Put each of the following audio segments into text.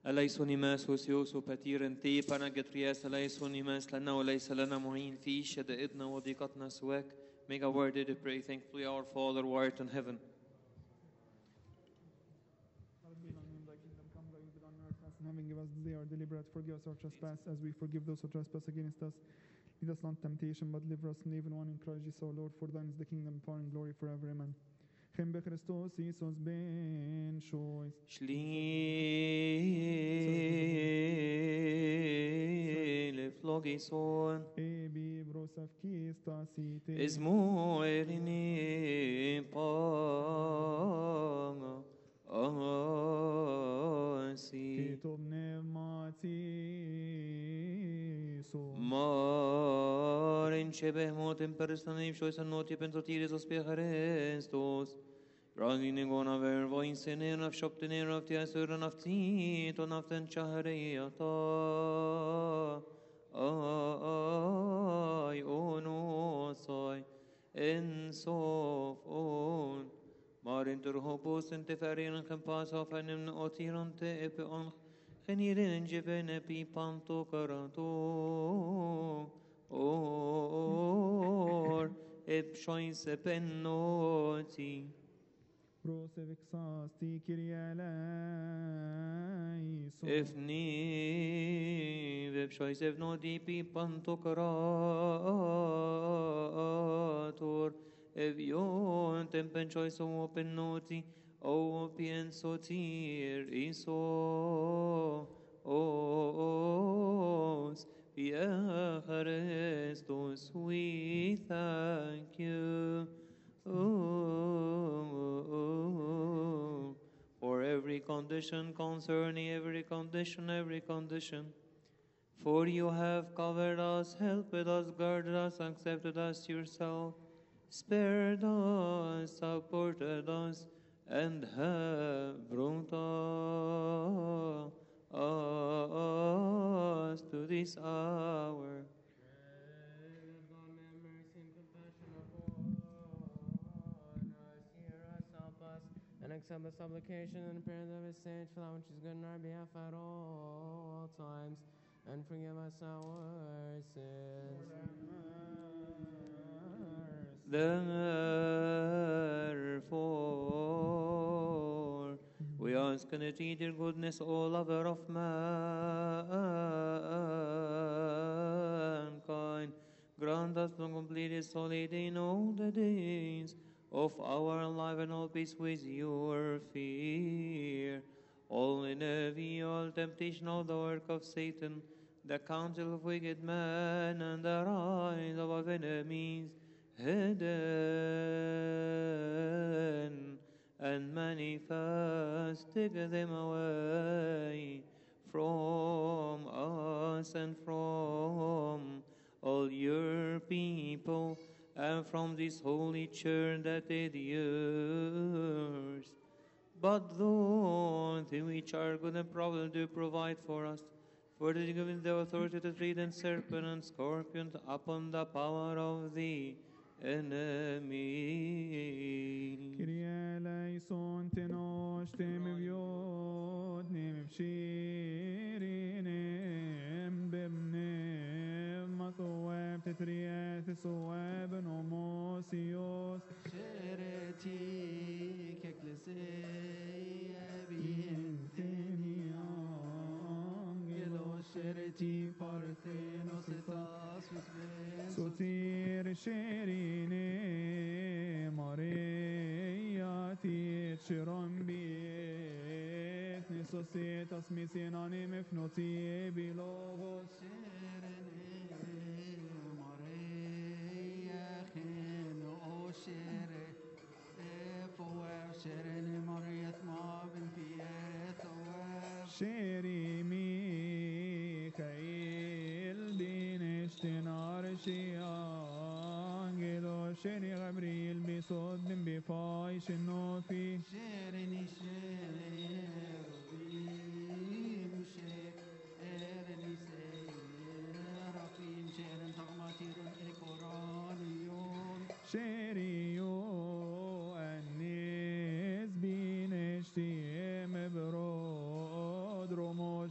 أليسونيماس وسيوسو باتيرنتي باناجترياس أليسونيماس لنا وليس لنا معين في شدائدنا وضيقتنا سواك Make a word to pray thankfully our Father who art in heaven. Hallowed be thy name, thy kingdom come, thy will be done on earth as in heaven. Give us this day our daily bread. Forgive us our trespass as we forgive those who trespass against us. Lead us not into temptation, but deliver us from the evil one in Christ Jesus our Lord. For thine is the kingdom, power, and glory forever. Amen. Chem Christos Isus ben shois. Schlile flogison Ebi brosaf kista site. Esmo erini panga asi Ketob pneumati so. Marin shebeh motim personim shois anoti pentotiris os Christus Ragin gona ver voin senen av shoptenen av tia suran av tit on av ten chahreyata ay ono sai en sof on Marin tur hopos en teferin kempas av enem otiran te epe on genirin jeben epi panto karato or ep shoins epennoti Prosevixasti Kyrie eleison. Efni veb shois evnodi pi panto karator evion tempen chois o pennoti o piensotir iso os via Christus we thank you Oh, for every condition concerning every condition, every condition. For you have covered us, helped us, guarded us, accepted us yourself, spared us, supported us, and have brought us to this hour. God, have mercy and compassion upon us. Hear us, help us, and accept the supplication and prayers of his saints for that which is good in our behalf at all times, and forgive us our sins. Therefore, we ask in it, your goodness, O lover of mankind, grant us to complete his solid in all the days of our life and all peace with your fear. All in every all temptation, all the work of Satan, the counsel of wicked men, and the rise of our enemies, hidden and manifest, take them away from us and from all your people and from this holy church that is yours. But those which are good and proper do provide for us, for it is given the authority to tread on serpent and scorpion upon the power of the enemy. Kyrie eleison tenosh tem viot nem shirim bibnem matoweb tetriet soeb nomosios Şereti kekleseye binteni angelo şereti parthenos etas usmes sotir sherine mariati chirom biet nisosetas misinani mefnoti bilogos Sheri Mikael din اشتنار angelo Sheri Gabriel bisod din bifai shenofi Sheri yo anis bin اشتiem brod romo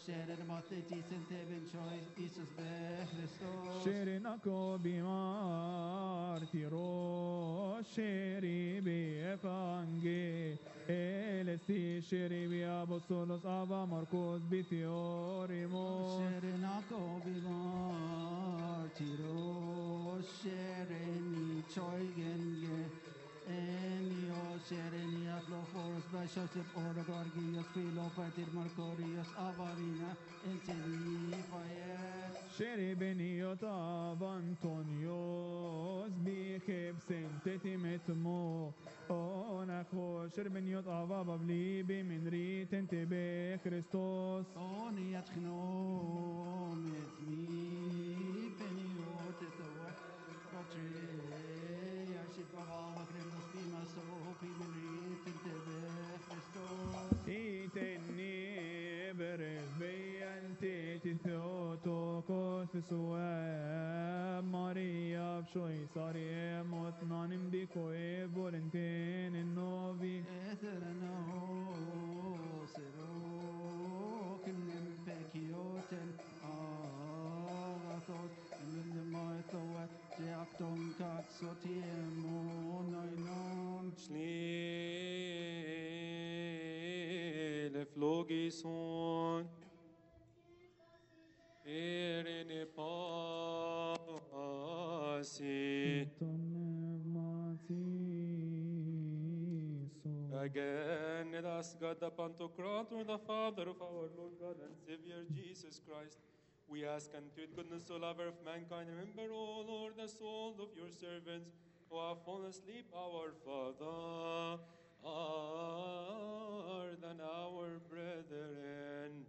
Shere Mathe Tisen Tevin Choi Jesus Be Christos شرناكو بمارتيرو شيري بيفانجي إلسي شيري بيابوسولوس أبا مركوز بثيوريموس Sherenako Bimar Tiro Shereni Choi Genge Enio Shereni Atloforos Bashosip Oragorgios Philo Partir Marcorios Avarina Enteri Fayet شيري بنيوت أبا أنطونيوس بيخيب سنتتي متمو أوناخو شير بنيوت أبا ببلي بمن ريت انت بكريستوس Oni at gnom et mi peniot et oa Patri Arshit Bava Kremnos Bima So Pimenrit in Tebe Christos إيتني برز بيانتي تثوتوكوس سواب ماريا بشوي صاري موتنان بيكوي بولنتين النوبي Etheranos Erok Nem Pekioten Agathos Emil Maithoa Jaakton Kaksotiem Onoinon Schnee flogison Erene pasi Again, let us God the Pantocrator, the Father of our Lord God and Savior Jesus Christ. We ask unto it, goodness, O lover of mankind, remember, O Lord, the souls of your servants who have fallen asleep, our Father, are than our brethren.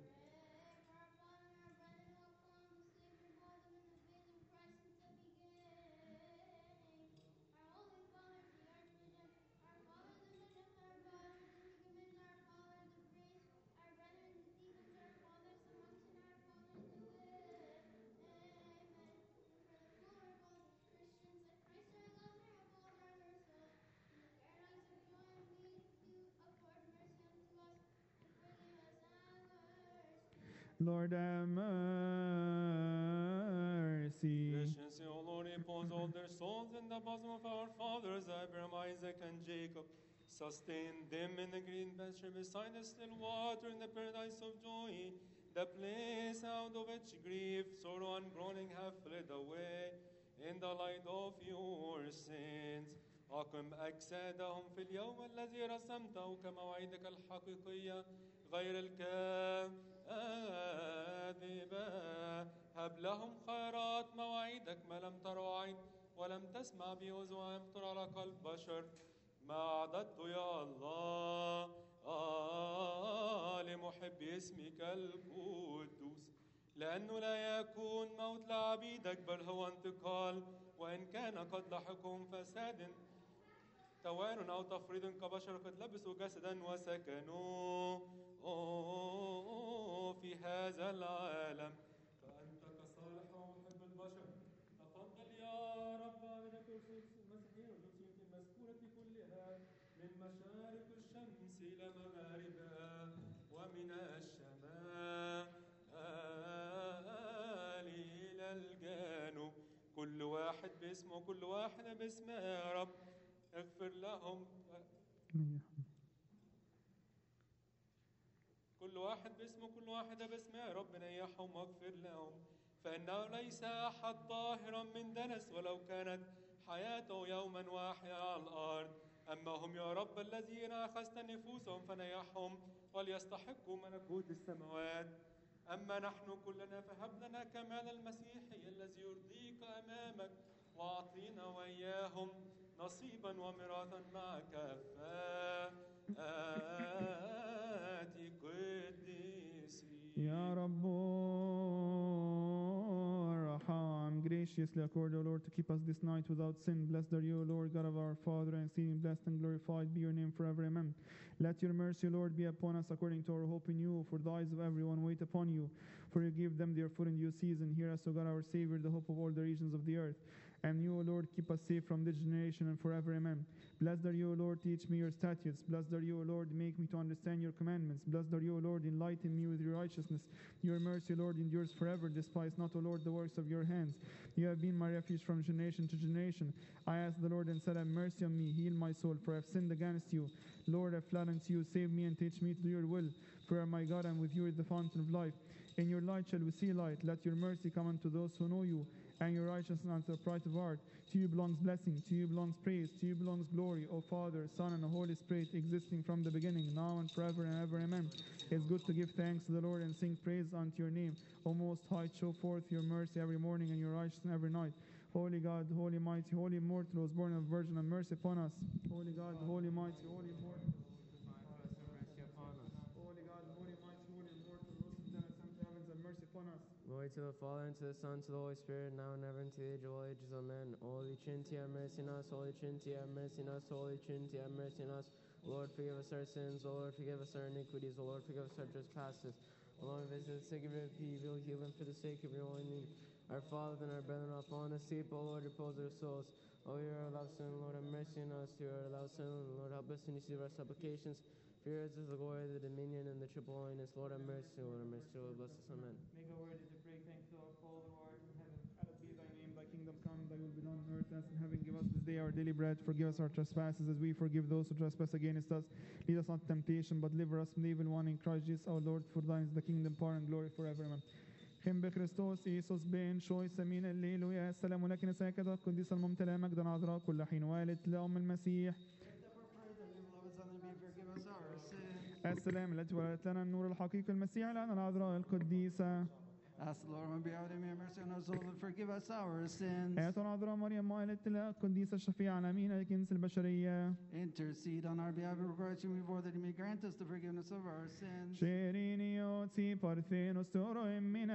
Lord have mercy. Gracious, O Lord, impose all their souls in the bosom of our fathers, Abraham, Isaac, and Jacob. Sustain them in the green pasture beside the still water in the paradise of joy, the place out of which grief, sorrow, and groaning have fled away in the light of your sins. أقم أجسادهم في اليوم الذي رسمته كمواعيدك الحقيقية غير الكاذبة هب لهم خيرات مواعيدك ما لم تروا عين ولم تسمع بأذن يخطر على قلب بشر ما أعددت يا الله آه لمحب اسمك القدوس لأنه لا يكون موت لعبيدك بل هو انتقال وإن كان قد لحقهم فساد توان أو تفريط كبشر قد لبسوا جسدا وسكنوا في هذا العالم فأنت كصالح ومحب البشر تفضل يا رب من الكرسي المسيحية والجنسية المذكورة كلها من مشارق الشمس إلى مغاربها ومن الشمال إلى الجنوب كل واحد باسمه كل واحدة باسمها يا رب اغفر لهم كل واحد باسمه كل واحدة باسمها يا رب نيحهم واغفر لهم فإنه ليس أحد طاهرا من دنس ولو كانت حياته يوما واحدا على الأرض أما هم يا رب الذين أخذت نفوسهم فنيحهم وليستحقوا ملكوت السماوات أما نحن كلنا فهب لنا كمال المسيحي الذي يرضيك أمامك وأعطينا وإياهم نصيبا وميراثا مع كفاءات قديسين يا رب ارحم graciously accord, O Lord, to keep us this night without sin. Blessed are you, O Lord, God of our Father, and exceeding blessed and glorified be your name forever. Amen. Let your mercy, Lord, be upon us according to our hope in you. For the eyes of everyone wait upon you. For you give them their food in due season. Hear us, O God, our Savior, the hope of all the regions of the earth. And you, O Lord, keep us safe from this generation and forever. Amen. Blessed are you, O Lord, teach me your statutes. Blessed are you, O Lord, make me to understand your commandments. Blessed are you, O Lord, enlighten me with your righteousness. Your mercy, Lord, endures forever. Despise not, O Lord, the works of your hands. You have been my refuge from generation to generation. I asked the Lord and said, Have mercy on me, heal my soul, for I have sinned against you. Lord, I fled unto you, save me and teach me to do your will. For my God, and with you is the fountain of life. In your light shall we see light. Let your mercy come unto those who know you, and your righteousness unto the pride of heart. To you belongs blessing, to you belongs praise, to you belongs glory, O Father, Son, and the Holy Spirit, existing from the beginning, now and forever and ever. Amen. It's good to give thanks to the Lord and sing praise unto your name. O Most High, show forth your mercy every morning and your righteousness every night. Holy God, holy mighty, holy immortal, was born of a virgin, have mercy upon us. Holy God, holy mighty, holy immortal. mercy upon us. Holy God, holy mighty, holy immortal, rose from the ascend to heavens, have mercy upon us. Glory to the Father, and to the Son, and to the Holy Spirit, now and ever, and to the age of all ages. Amen. Holy Trinity, have mercy on us. Holy Trinity, have mercy on us. Holy Trinity, have mercy on us. Lord, forgive us our sins. O Lord, forgive us our iniquities. O Lord, forgive us our trespasses. O Lord, visit the sick of every evil, heal them for the sake of your holy name. Our Father and our brethren are fallen asleep. O Lord, repose their souls. O you are allowed sin, Lord, have mercy on us. You are allowed sin, Lord, help us and receive our supplications. For yours is the glory, the dominion, and the triple holiness. Lord, have mercy. Lord, have mercy. Lord, bless us. Amen. Make a word to pray, thanks to our Father who art in heaven. Hallowed be thy name, thy kingdom come, thy will be done on earth as in heaven. Give us this day our daily bread. Forgive us our trespasses as we forgive those who trespass against us. Lead us not to temptation, but deliver us from the evil one in Christ Jesus our Lord. For thine is the kingdom, power, and glory forever. Amen. خم بكريستوس إيسوس بين شوي سمين الليل ويا السلام لك نساكد القديس الممتلئ مجدا عذراء كل حين والد لأم المسيح Forgive us our sins. السلام التي ولدت لنا النور الحقيقي المسيح لنا العذراء القديسة Ask the Lord, be out of mercy on us all, and forgive us our sins. آية العذراء مريم والدة القديسة الشفيعة الأمينة الكنس البشرية Intercede on our behalf of Christ and before that He may grant us the forgiveness of our sins. شيرينيوتي بارثينوس تورو من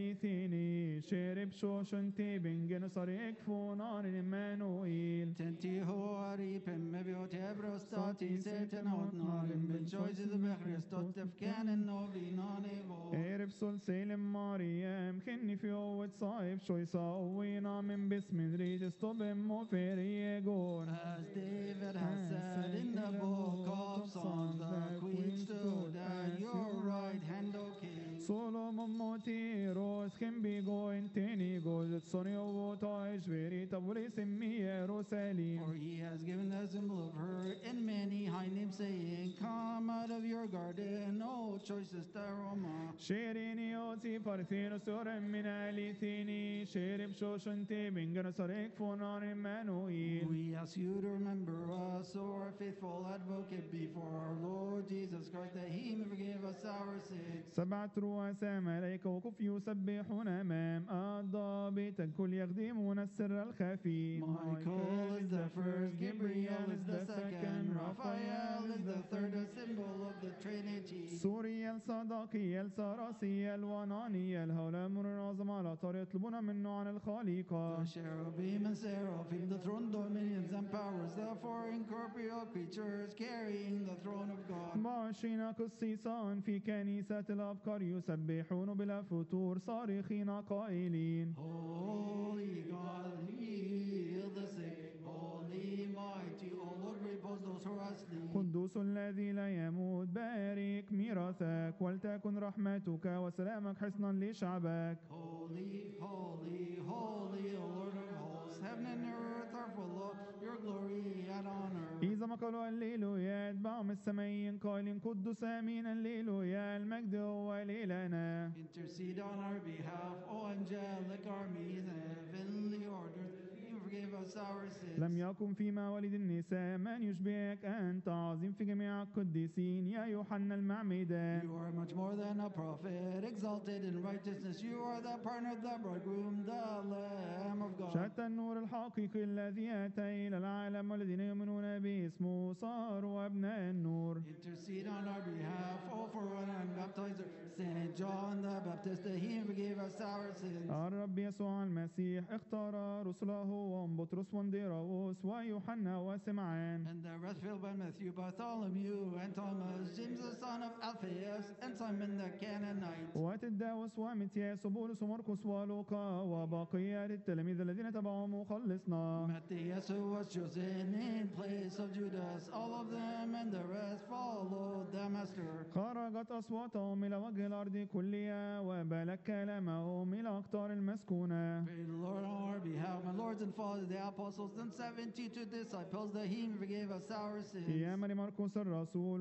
أليثيني شيرب شوشن تيبنجن صريك فونان إمانوئيل Tenti hoari pemme ebros stati seten hot narim ben choices of Christos tefkanen novi non evo. إيرب سول سيلم مريم خني في قوة صايب شو يسوينا من باسم ريت استوبم موفيريجون As David has said in the book of Psalms, the queen stood at your right hand, O king. Solomon motiros can be going teni goes sonio voto sveri taburis in me Jerusalem. For he has given the symbol of her in many high names, saying, Come out of your garden, O choicest aroma. شيريني اوتي بارثينو سورا من اليثيني شيرب شوشنتي بنجر صريك فونان إمانوئيل We ask you to remember us, O our faithful advocate, before our Lord Jesus Christ, that he may forgive us our sins. سبعة رؤساء ملائكة وكف يسبحون أمام الضابط الكل يخدمون السر الخفي Michael is the first, Gabriel is the second, Raphael is the third, a symbol of the Trinity. سوريا الصداقية السراسية الونانية الهولام العظمى على طار يطلبون منه عن الخالقة The cherubim and seraphim, the throne dominions and powers, the four incorporeal creatures carrying the throne of God. بعشرين قسيسا في كنيسة الأبكار يسبحون بلا فتور صارخين قائلين Holy God, heal the sick. Holy mighty, O Lord, repose those who are asleep. قدوس الذي لا يموت بارك ميراثك ولتكن رحمتك وسلامك حصنا لشعبك Holy, holy, holy, O Lord of hosts, heaven and earth are full of your glory and honor. إذا ما قالوا الليلويا يتبعهم السمايين قائلين قدوس آمين الليلويا المجد هو لإلهنا Intercede on our behalf, O angelic armies and heavenly orders. You forgive us our sins. لم يكن فيما ولد النساء من يشبهك أنت عظيم في جميع القديسين يا يوحنا المعمدان You are much more than a prophet, exalted in righteousness. You are the partner of the bridegroom, the Lamb of God. شتى النور الحقيقي الذي أتى إلى العالم والذين يؤمنون باسمه صاروا أبناء النور Intercede on our behalf, oh, for an unbaptizer, sent like John the Baptist, that he forgave us our sins. الرب يسوع المسيح اختار رسله وهم بطرس ونديراوس ويوحنا وسمعان And the rest filled by Matthew, Bartholomew, and Thomas, James the son of Alphaeus, and Simon the Canaanite. وتداوس ومتياس وبولس ومرقس ولوقا وبقية التلاميذ الذين تبعوا مخلصنا Matthias, who was chosen in place of Judas, all of them and the rest followed the Master. خرجت أصواتهم إلى وجه الأرض كلها وبلغ كلامهم إلى أقطار المسكونة Pray the Lord on our behalf, my lords and fathers, the apostles, and seventy-two disciples, that He forgave us our sins. يا مريم مرقس الرسول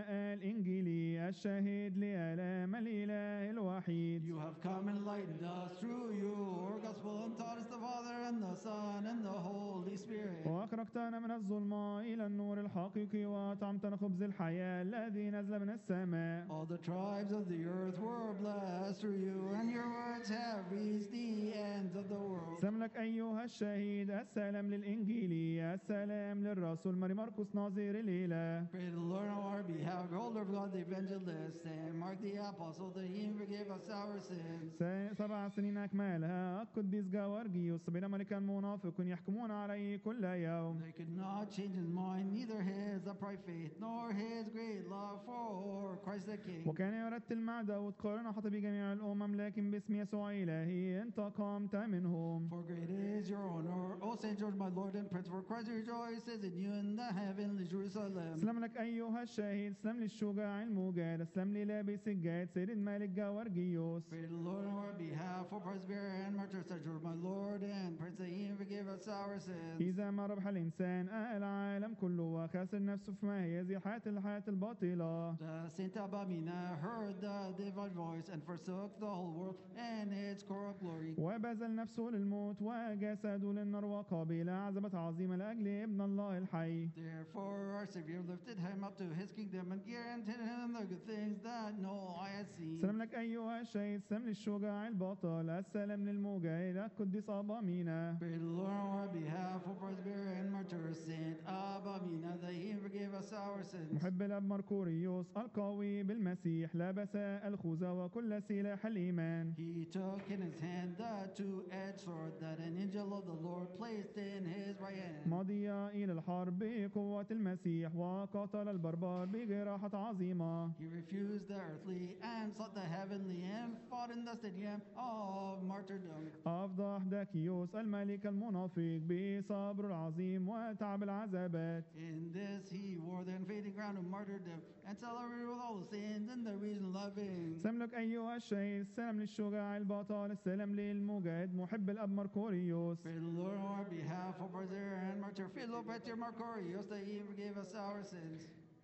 والإنجيلي الشاهد لآلام الإله الوحيد You have come and enlightened us through your gospel and taught us the Father and the Son and the Holy Spirit. وأخرجتنا من الظلمة إلى النور الحقيقي وأطعمتنا خبز الحياة الذي نزل من السماء All the tribes of the earth were blessed through you, and your words have reached the ends of the world. سلام لك أيها الشهيد السلام للإنجيلي السلام للرسول مريم مرقس ناظر الإله Pray the Lord on our behalf, behold of God the evangelist, and Mark the apostle, that he forgave us our sins. س- سبع سنين أكملها القديس جاورجيوس بين ملكا منافق يحكمون عليه كل يوم They could not change his mind, neither his upright faith, nor his great love for Christ the King. وكان يرتل مع داود قارنا حتى بجميع الأمم لكن باسم يسوع إلهي انتقمت منهم For great is your honor, O Saint George, my Lord and Prince, for Christ rejoices in you in the heavenly Jerusalem. سلام لك أيها الشهيد سلام للشجاع المجاد سلام للابس الجاد سيد الملك جاورجيوس Pray the Lord on our behalf, for Presbyterian and martyr Saint George, my Lord and Prince, that he forgive us our sins. إذا ما ربح الإنسان العالم كله وخسر نفسه فما هي هذه الحياة الحياة الباطلة The Saint Abamina heard the divine voice and forsook the whole world and its corrupt glory. وبذل نفسه للموت وجسده للنار وقابل عذبة عظيمة لأجل ابن الله الحي Therefore, our Savior lifted him up to his kingdom and guaranteed him the good things that no eye has seen. سلام لك أيها الشهيد سلام للشجاع البطل السلام للمجاهد القديس أبا مينا Pray the Lord on our behalf, for Presbyterian and martyr Saint Abamina, that he forgave us our sins. محب الأب مركوريوس القوي بالمسيح لبس الخوذة وكل سلاح الإيمان He took in his hand the two-edged sword that an angel of the Lord placed in his right hand. مضي إلى الحرب بقوة المسيح وقتل البربر بجراحة عظيمة He refused the earthly and sought the heavenly and fought in the stadium of martyrdom. أفضح داكيوس الملك المنافق بصبر العظيم وتعب العذابات In this he wore the invading crown of martyrdom and celebrated with all the saints in the region loving. سلام لك أيها الشهيد السلام للشجاع البطل السلام للمجاهد محب الأب مركوريوس Pray the Lord on our behalf, for Brother and martyr Philopater Marcorius, that he forgave us our sins.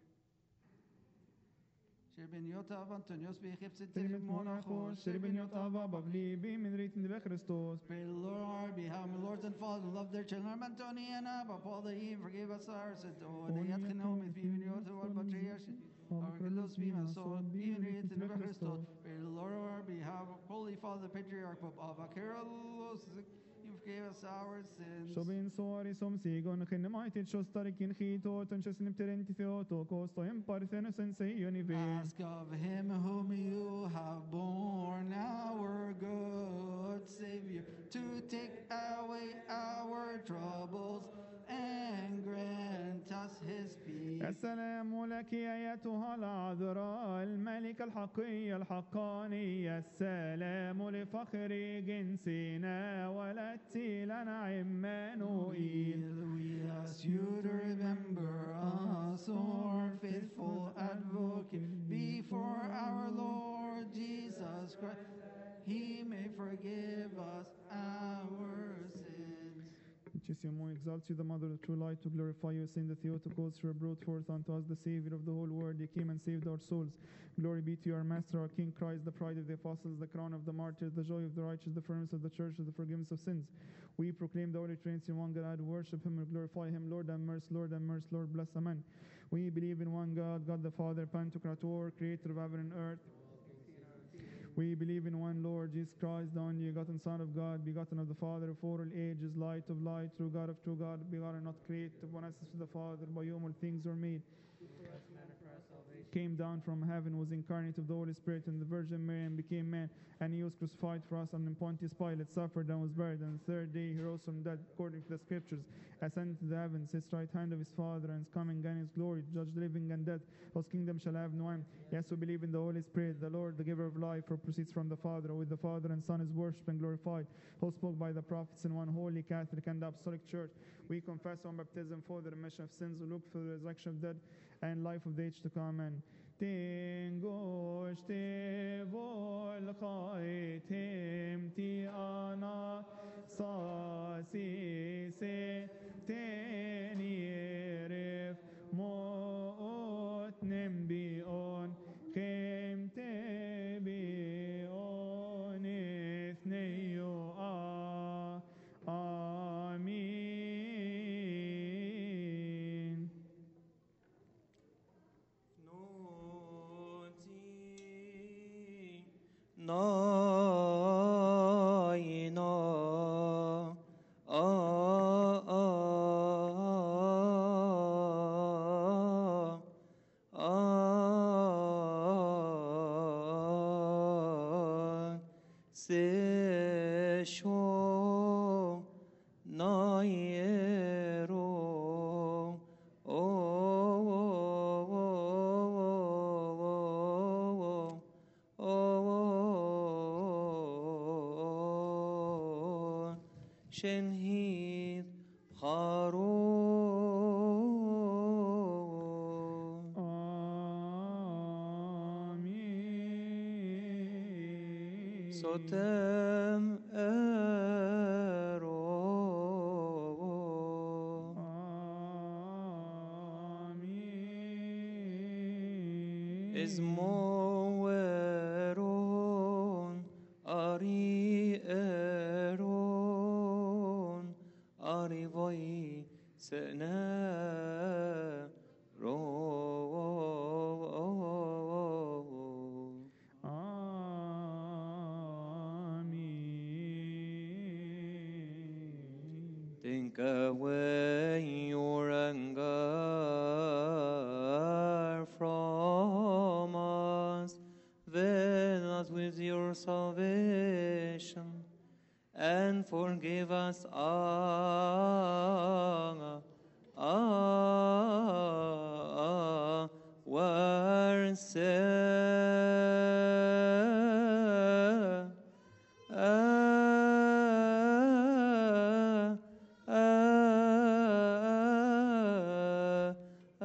Sherbeniota av Antonios Bechipsit تلمت موناخوس شربنيوت أبا بغلي بمن ريتن بخريستوس Pray the Lord on our behalf, my lords and fathers, who love their children, Antony and Abba, Paul, that he forgave us our sins. Oh, and they had Genom, is being renewed to our patriarchs. Our Christos be my soul, being written in Christos. Pray the Lord on our behalf, Holy Father, Patriarch, Pope Abba, Kyrillos, he forgave us our sins. شوبين صوري سوم سيغون خن مايتي شوستاركين خيتو تنشس نبترنتي ثيوتو كوستو يمبارثين سنسيوني في Ask of him whom you have borne, our good Savior, to take away our troubles and grant us his peace. السلام لك أيتها العذراء الملكة الحقية الحقانية السلام لفخر جنسنا ولدت لنا عمانوئيل We ask you to remember us, our faithful advocate, before our Lord Jesus Christ. He may forgive us our sins. Muchísimo exalts you, the mother of true light, to glorify you, Saint the Theotokos, who brought forth unto us the Savior of the whole world. He came and saved our souls. Glory be to our Master, our King Christ, the pride of the apostles, the crown of the martyrs, the joy of the righteous, the firmness of the church, the forgiveness of sins. We proclaim the Holy Trinity in one God, worship Him and glorify Him. Lord, have mercy, Lord, have mercy, Lord, bless, Amen. We believe in one God, God the Father, Pantocrator, creator of heaven and earth. We believe in one Lord Jesus Christ, the only begotten Son of God, begotten of the Father of all ages, light of light, true God of true God, begotten, not created, one essence with the Father, by whom all things were made. For us, man, for our salvation. came down from heaven, was incarnate of the Holy Spirit and the Virgin Mary, and became man. And he was crucified for us under Pontius Pilate, suffered and was buried. And the third day he rose from the dead, according to the Scriptures, ascended to the heavens, sits right hand of his Father, and is coming again in his glory to judge the living and dead, whose kingdom shall have no end. Yes, we believe in the Holy Spirit, the Lord, the giver of life, who proceeds from the Father, with the Father and Son is worshipped and glorified, who spoke by the prophets in one holy, Catholic, and Apostolic Church. We confess on baptism for the remission of sins, we look for the resurrection of dead and life of the age to come. Amen. Tingoshte volkai temti ana sasi se tenirif mot nembion kem tebion ithneyo a Amin. Noti naina a a a a se sho nairo o o o شنهيد خارو Amin. ستم ارو Amin. ازمويرون اري ارون اري فاي سنا رو Amin. Think away your anger from us, veil us with your salvation, and forgive us our, our, our sin. Ah, ah, ah,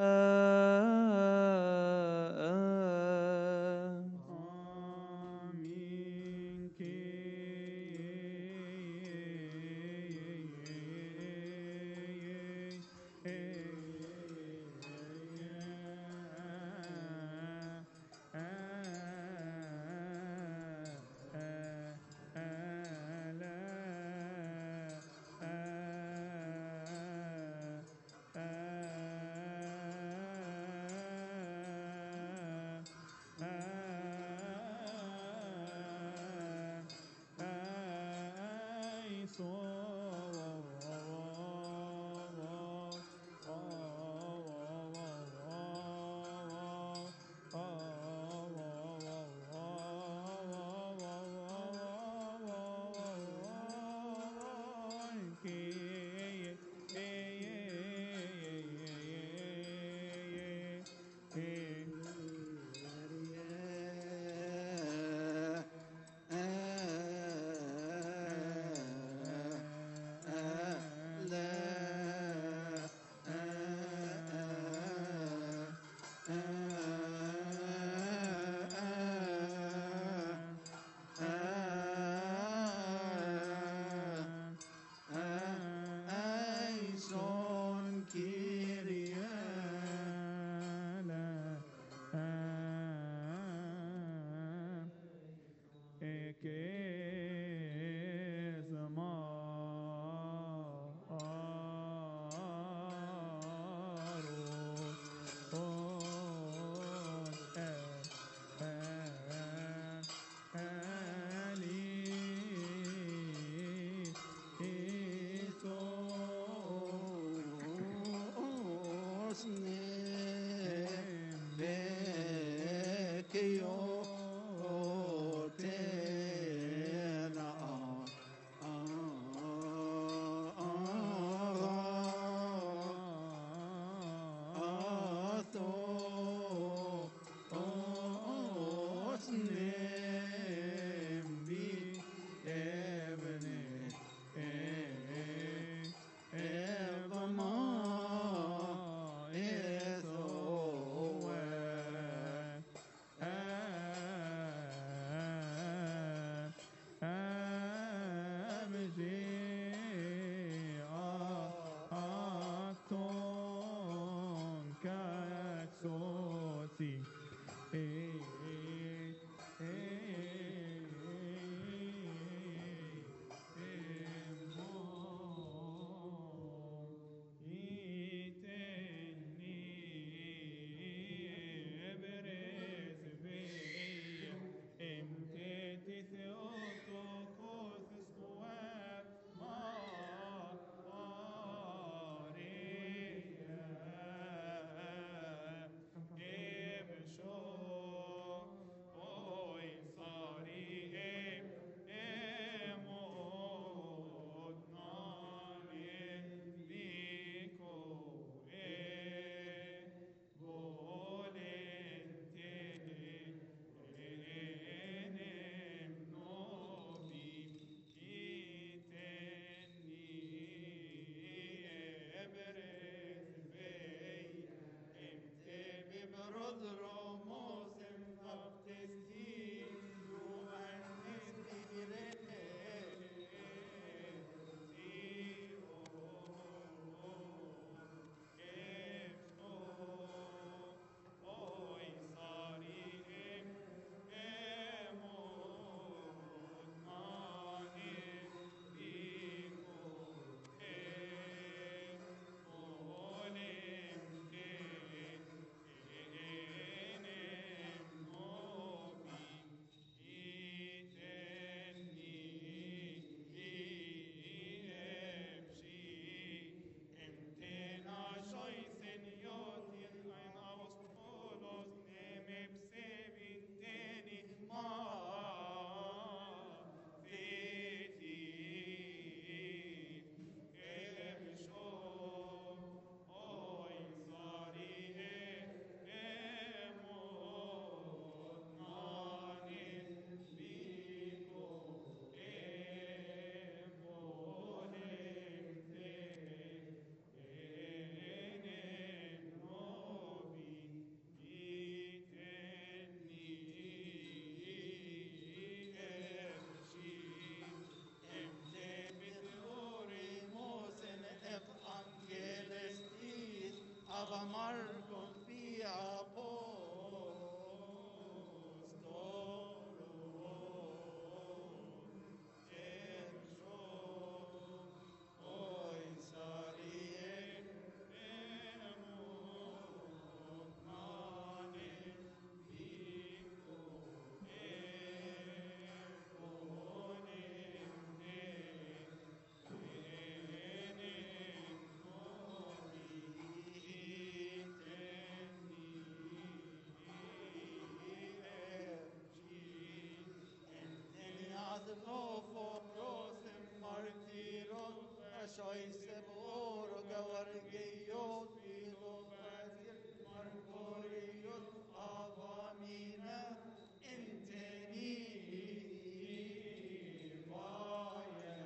ah. Amin. Ke- Adnofos martiros, Ashoise bor gavargeyos, Vilofatir margorios, Avamina inteni vaya.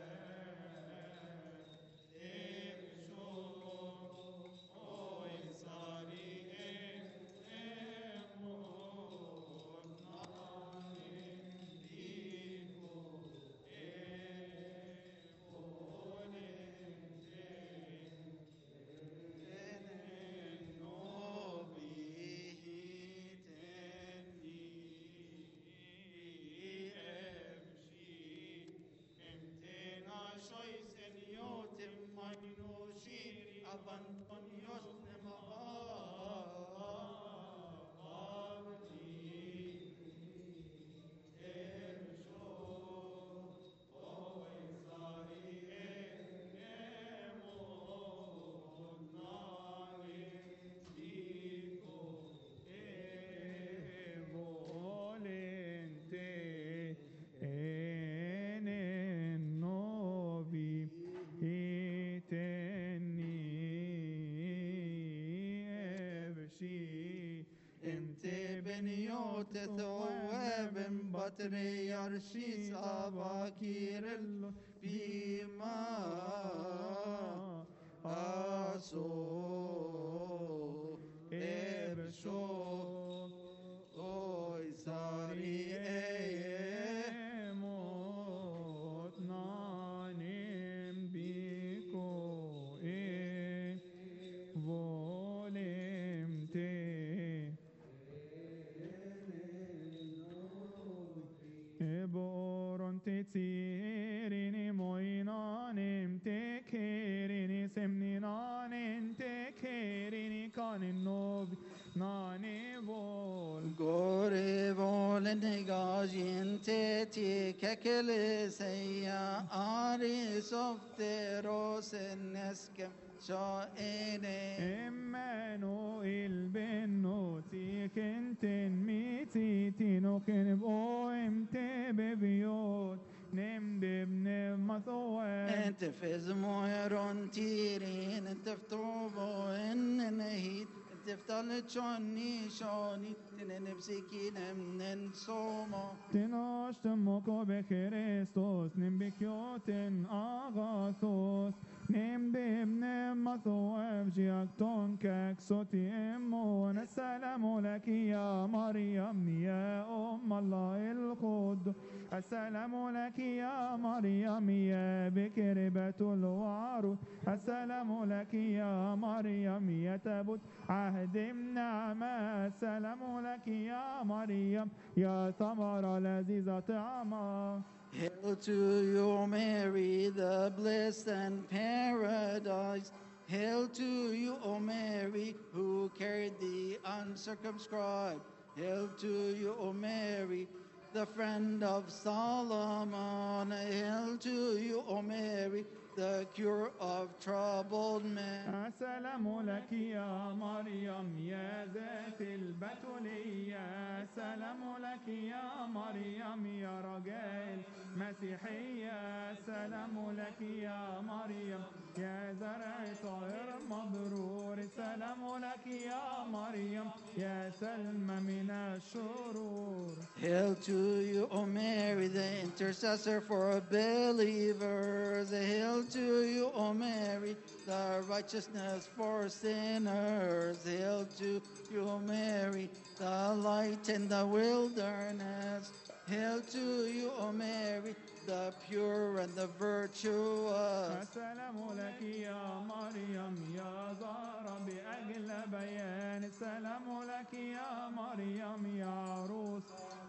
Abandonios volente ene novi itenni evshi انت بنيوت ثواب بطريرشيس اباكير بما اسو ابشو اوي ساري emot nanem biko e volemte Eboron te tsirini moinanem te kerini semninanen te kerini kanin novi nane vol Gore volen gajinte ti kekele seya ari softeros neskem shaene Emmanuel benoti kenten miti tinoken boemte beviot nem bebne mathoet انت فز مويرون تيرين انت فتوبو ان نهيت انت فتل تشوني شوني تنن بسكين من صومو Tenoshtemoko be Christos, nem bekyoten agathos, nem bim nem mathoev jiakton kaksoti emon. Assalamu laki ya Maryam ya Umm Allah el-Qud. Assalamu laki ya Maryam ya Bikr batul warud. Assalamu laki ya Maryam ya Tabut عهد نعمة السلام لك يا مريم يا ثمر لذيذ طعما Hail to you, Mary, the blessed and paradise. Hail to you, O Mary, who carried the uncircumscribed. Hail to you, O Mary, the friend of Solomon. Hail to you, O Mary, the cure of troubled men. السلام لك يا مريم يا ذات البتولية السلام لك يا مريم يا رجال مسيحية السلام لك يا مريم يا زرع طائر مبرور السلام لك يا مريم يا سلمى من الشرور Hail to you, O Mary, the intercessor for believers. Hail to you, O Mary, the righteousness for sinners. Hail to you, O Mary, the light in the wilderness. Hail to you, O Mary, the pure and the virtuous. السلام لك يا مريم يا زهرة بأجل بيان السلام لك يا مريم يا عروس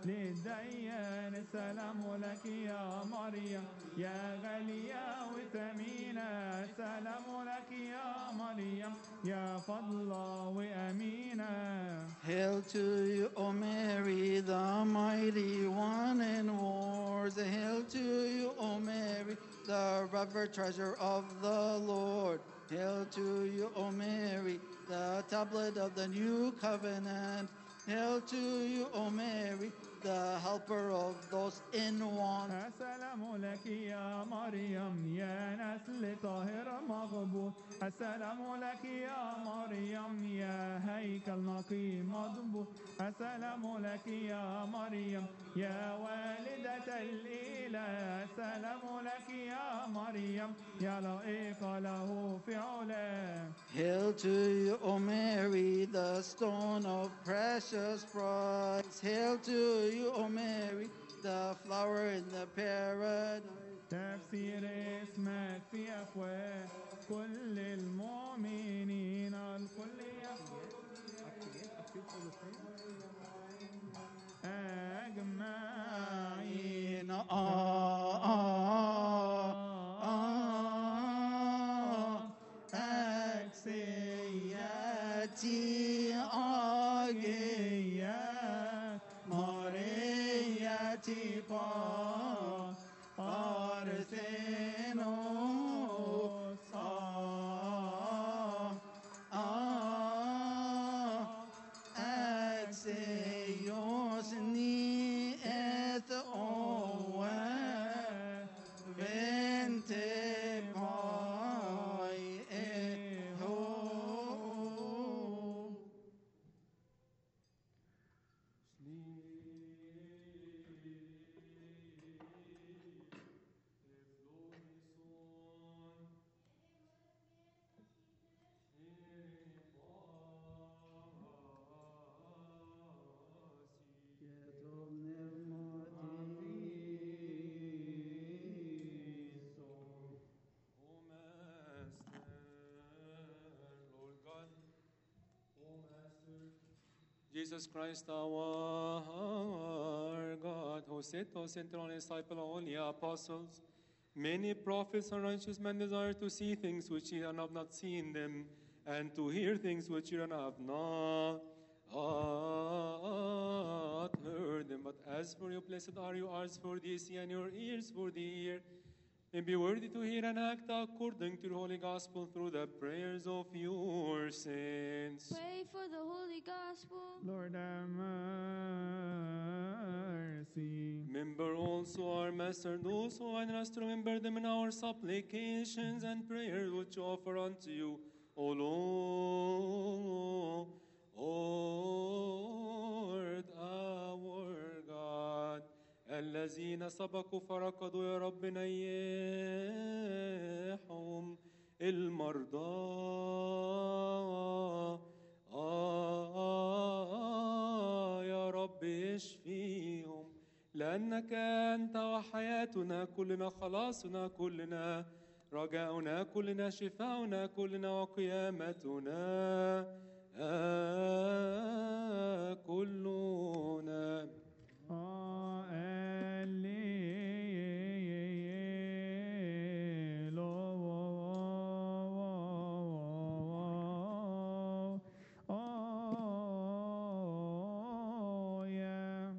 للديان السلام لك يا مريم يا غالية وثمينة السلام لك يا مريم يا فضلة وأمينة Hail to you, O Mary, the mighty one in wars. Hail to you, O Mary, the revered treasure of the Lord. Hail to you, O Mary, the tablet of the new covenant. Hail to you, O Mary, the helper of those in want. السلام لك يا مريم يا نسل طاهر مغبوط السلام لك يا مريم يا هيكل نقي مضبوط السلام لك يا مريم يا والدة الإله السلام لك يا مريم يا لائق له في علاه Hail to you, O Mary, the stone of precious price. Hail to you, O Mary, the flower in the paradise. تفسير اسمك في أفواه كل المؤمنين الكل أجمعين آه آه آه أكسياتي آجيا مرياتي با أرثينوس آه آه أكسيوس ني إث أوه بنت باي إهو O Master, Lord God, O Master, Jesus Christ our God, who set us into our disciple only apostles, many prophets and righteous men desire to see things which ye have not seen them, and to hear things which ye have not heard them. But as for you, blessed are your eyes for the see and your ears for the ear and be worthy to hear and act according to the holy gospel through the prayers of your saints. Pray for the Holy Gospel. Lord have mercy. Remember also our Master, those who are in us to remember them in our supplications and prayers which we offer unto you, O Lord, Lord our God. الذين سبقوا فركضوا يا رب نيحهم المرضى آه يا رب اشفيهم لأنك أنت وحياتنا كلنا خلاصنا كلنا رجاؤنا كلنا شفاؤنا كلنا وقيامتنا آه كلنا آه Alleluia.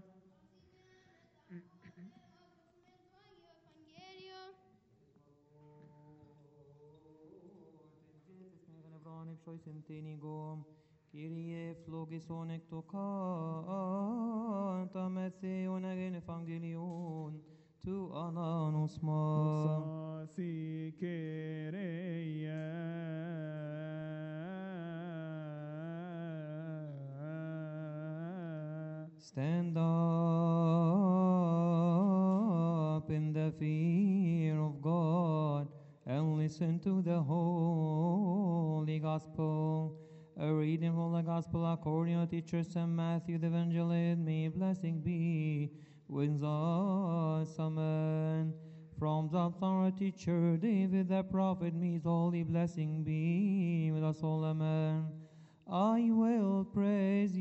Evangelium. Ευρώνη ψωίσιν την ηγόμ, Κύριε φλόγισον εκ το κάτα με Θεόν αγεν Ευαγγελιόν, του ανάνοσμα. Sasi Kyrie. Stand up in the fear of God and listen to the holy gospel. A reading from the gospel according to teacher St. Matthew the Evangelist. May blessing be with us. Amen. From the our teacher David the prophet, may his holy blessing be with us all. Amen. I will praise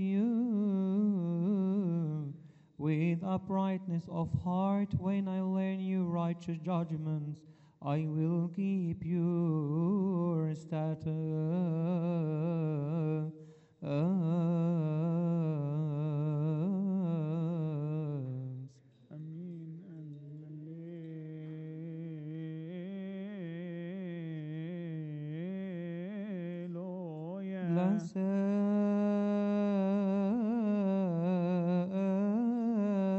you with uprightness of heart when I learn your righteous judgments. I will keep your statutes. Amin. Alleluia.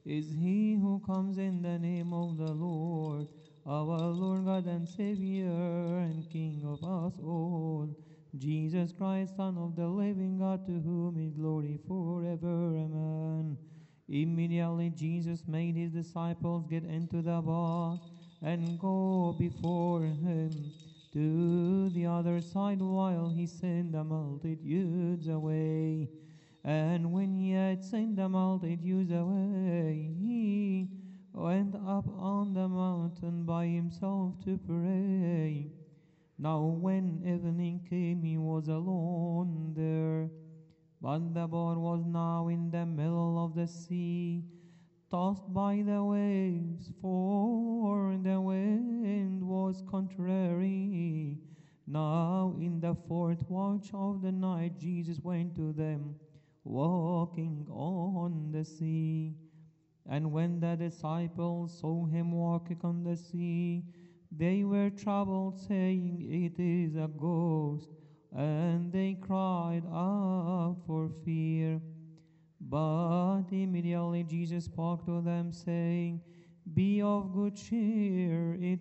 is he who comes in the name of the Lord, our Lord God and Savior and King of us all. Jesus Christ, Son of the living God, to whom is glory forever. Amen. Immediately Jesus made his disciples get into the boat and go before him to the other side while he sent the multitudes away. And when he had sent the multitudes away, he went up on the mountain by himself to pray. Now, when evening came, he was alone there. But the boat was now in the middle of the sea, tossed by the waves, for the wind was contrary. Now, in the fourth watch of the night, Jesus went to them, walking on the sea. And when the disciples saw him walking on the sea, they were troubled, saying, It is a ghost. And they cried out for fear. But immediately Jesus spoke to them, saying, Be of good cheer, it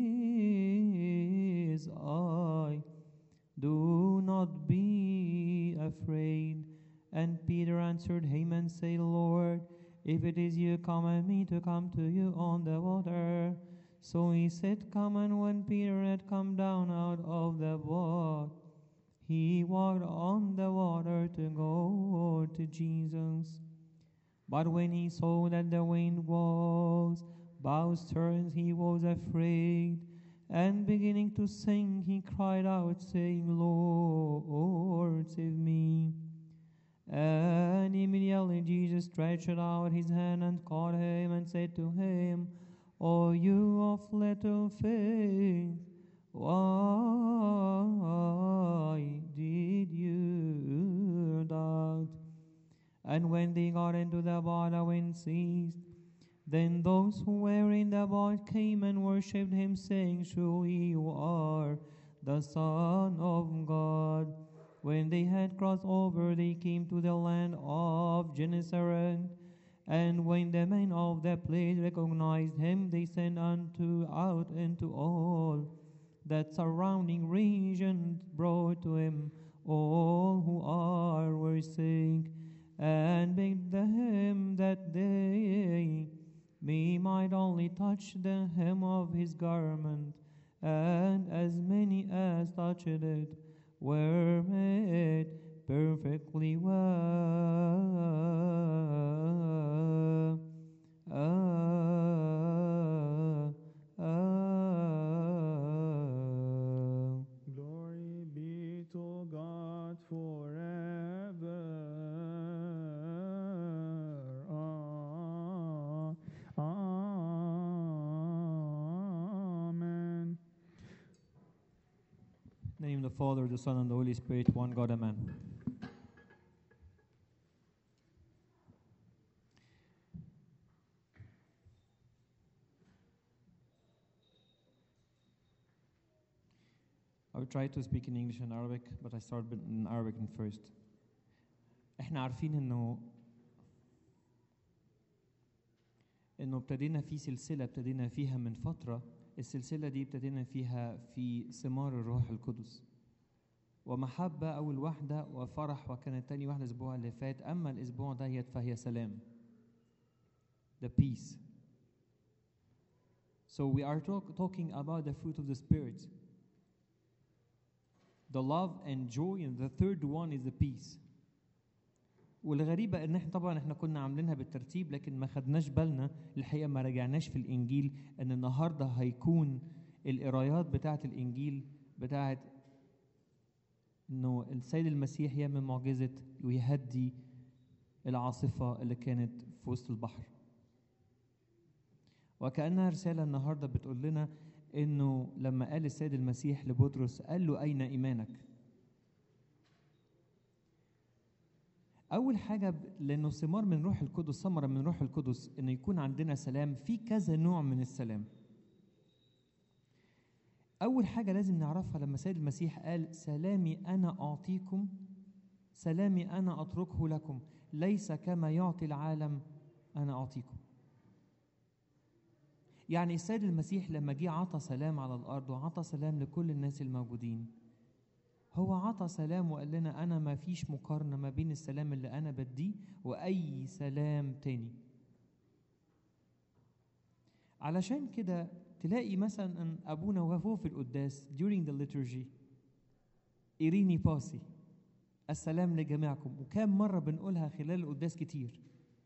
is I. Do not be afraid. And Peter answered him and said, Lord, if it is you, command me to come to you on the water. So he said, Come, and when Peter had come down out of the boat, he walked on the water to go to Jesus. But when he saw that the wind was boisterous, he was afraid. And beginning to sing, he cried out, saying, Lord, save me. And immediately Jesus stretched out his hand and caught him and said to him, O you of little faith, why did you doubt? And when they got into the boat, the wind ceased. Then those who were in the boat came and worshipped him, saying, Surely you are the Son of God. When they had crossed over, they came to the land of Gennesaret. And when the men of the place recognized him, they sent unto out into all that surrounding region brought to him all who are were sick, and begged them that they may might only touch the hem of his garment, and as many as touched it were made perfectly well. Ah, ah. Glory be to God forever. Ah, Amen. Name the Father, the Son, and the Holy Spirit, one God, Amen. I will try to speak in English and Arabic, but I start with- in Arabic first. احنا عارفين انه انه ابتدينا في سلسله ابتدينا فيها من فتره السلسله دي ابتدينا فيها في ثمار الروح القدس ومحبه اول واحده وفرح وكانت تاني واحده الاسبوع اللي فات اما الاسبوع ديت فهي سلام the peace so we are talk, talking about the fruit of the spirit the love and joy and the third one is the peace والغريبة ان احنا طبعا احنا كنا عاملينها بالترتيب لكن ما خدناش بالنا الحقيقة ما رجعناش في الانجيل ان النهاردة هيكون القرايات بتاعة الانجيل بتاعة انه السيد المسيح يعمل معجزة ويهدي العاصفة اللي كانت في وسط البحر وكأنها رسالة النهاردة بتقول لنا انه لما قال السيد المسيح لبطرس قال له اين ايمانك أول حاجة ب- لأنه ثمار من روح القدس ثمرة من روح القدس إنه يكون عندنا سلام في كذا نوع من السلام. أول حاجة لازم نعرفها لما سيد المسيح قال سلامي أنا أعطيكم سلامي أنا أتركه لكم ليس كما يعطي العالم أنا أعطيكم. يعني السيد المسيح لما جه عطى سلام على الارض وعطى سلام لكل الناس الموجودين هو عطى سلام وقال لنا انا ما فيش مقارنه ما بين السلام اللي انا بديه واي سلام تاني علشان كده تلاقي مثلا ان ابونا وهو في القداس during the liturgy إيريني باسي السلام لجميعكم وكام مرة بنقولها خلال القداس كتير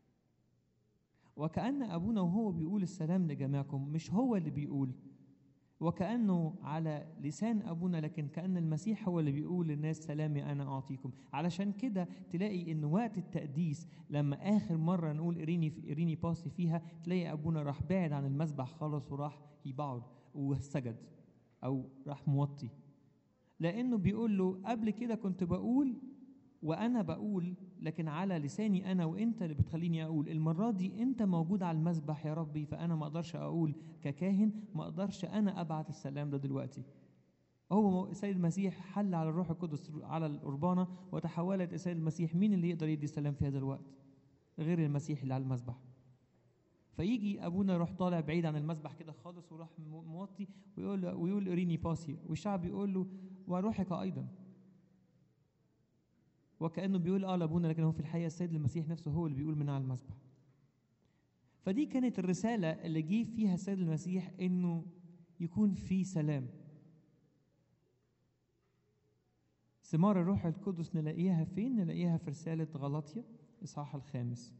وكأن أبونا وهو بيقول السلام لجميعكم مش هو اللي بيقول وكأنه على لسان أبونا لكن كأن المسيح هو اللي بيقول للناس سلامي أنا أعطيكم علشان كده تلاقي إن وقت التقديس لما آخر مرة نقول إيريني إيريني باسي فيها تلاقي أبونا راح بعد عن المسبح خالص وراح يبعد وسجد أو راح موطي لأنه بيقول له قبل كده كنت بقول وأنا بقول لكن على لساني أنا وأنت اللي بتخليني أقول المرة دي أنت موجود على المسبح يا ربي فأنا ما أقدرش أقول ككاهن ما أقدرش أنا أبعت السلام ده دلوقتي هو السيد المسيح حل على الروح القدس على القربانة وتحولت السيد المسيح مين اللي يقدر يدي السلام في هذا الوقت غير المسيح اللي على المسبح فيجي ابونا يروح طالع بعيد عن المسبح كده خالص وراح موطي ويقول ويقول اريني باسي والشعب يقول له وروحك ايضا وكانه بيقول اه لابونا لكن هو في الحقيقه السيد المسيح نفسه هو اللي بيقول من على المسبح فدي كانت الرساله اللي جه فيها السيد المسيح انه يكون في سلام ثمار الروح القدس نلاقيها فين نلاقيها في رساله غلطيا اصحاح الخامس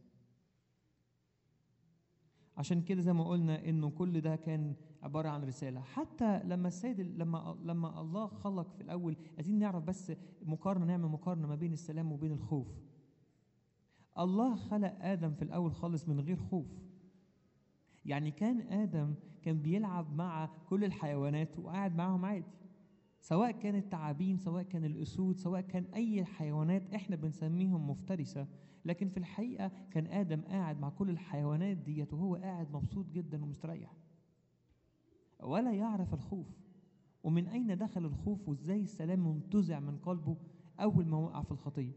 عشان كده زي ما قلنا انه كل ده كان عباره عن رساله حتى لما السيد لما لما الله خلق في الاول عايزين نعرف بس مقارنه نعمل مقارنه ما بين السلام وبين الخوف الله خلق ادم في الاول خالص من غير خوف يعني كان ادم كان بيلعب مع كل الحيوانات وقاعد معاهم عادي سواء كانت التعابين سواء كان الاسود سواء كان اي حيوانات احنا بنسميهم مفترسه لكن في الحقيقه كان ادم قاعد مع كل الحيوانات ديت وهو قاعد مبسوط جدا ومستريح ولا يعرف الخوف ومن اين دخل الخوف وازاي السلام منتزع من قلبه اول ما وقع في الخطيه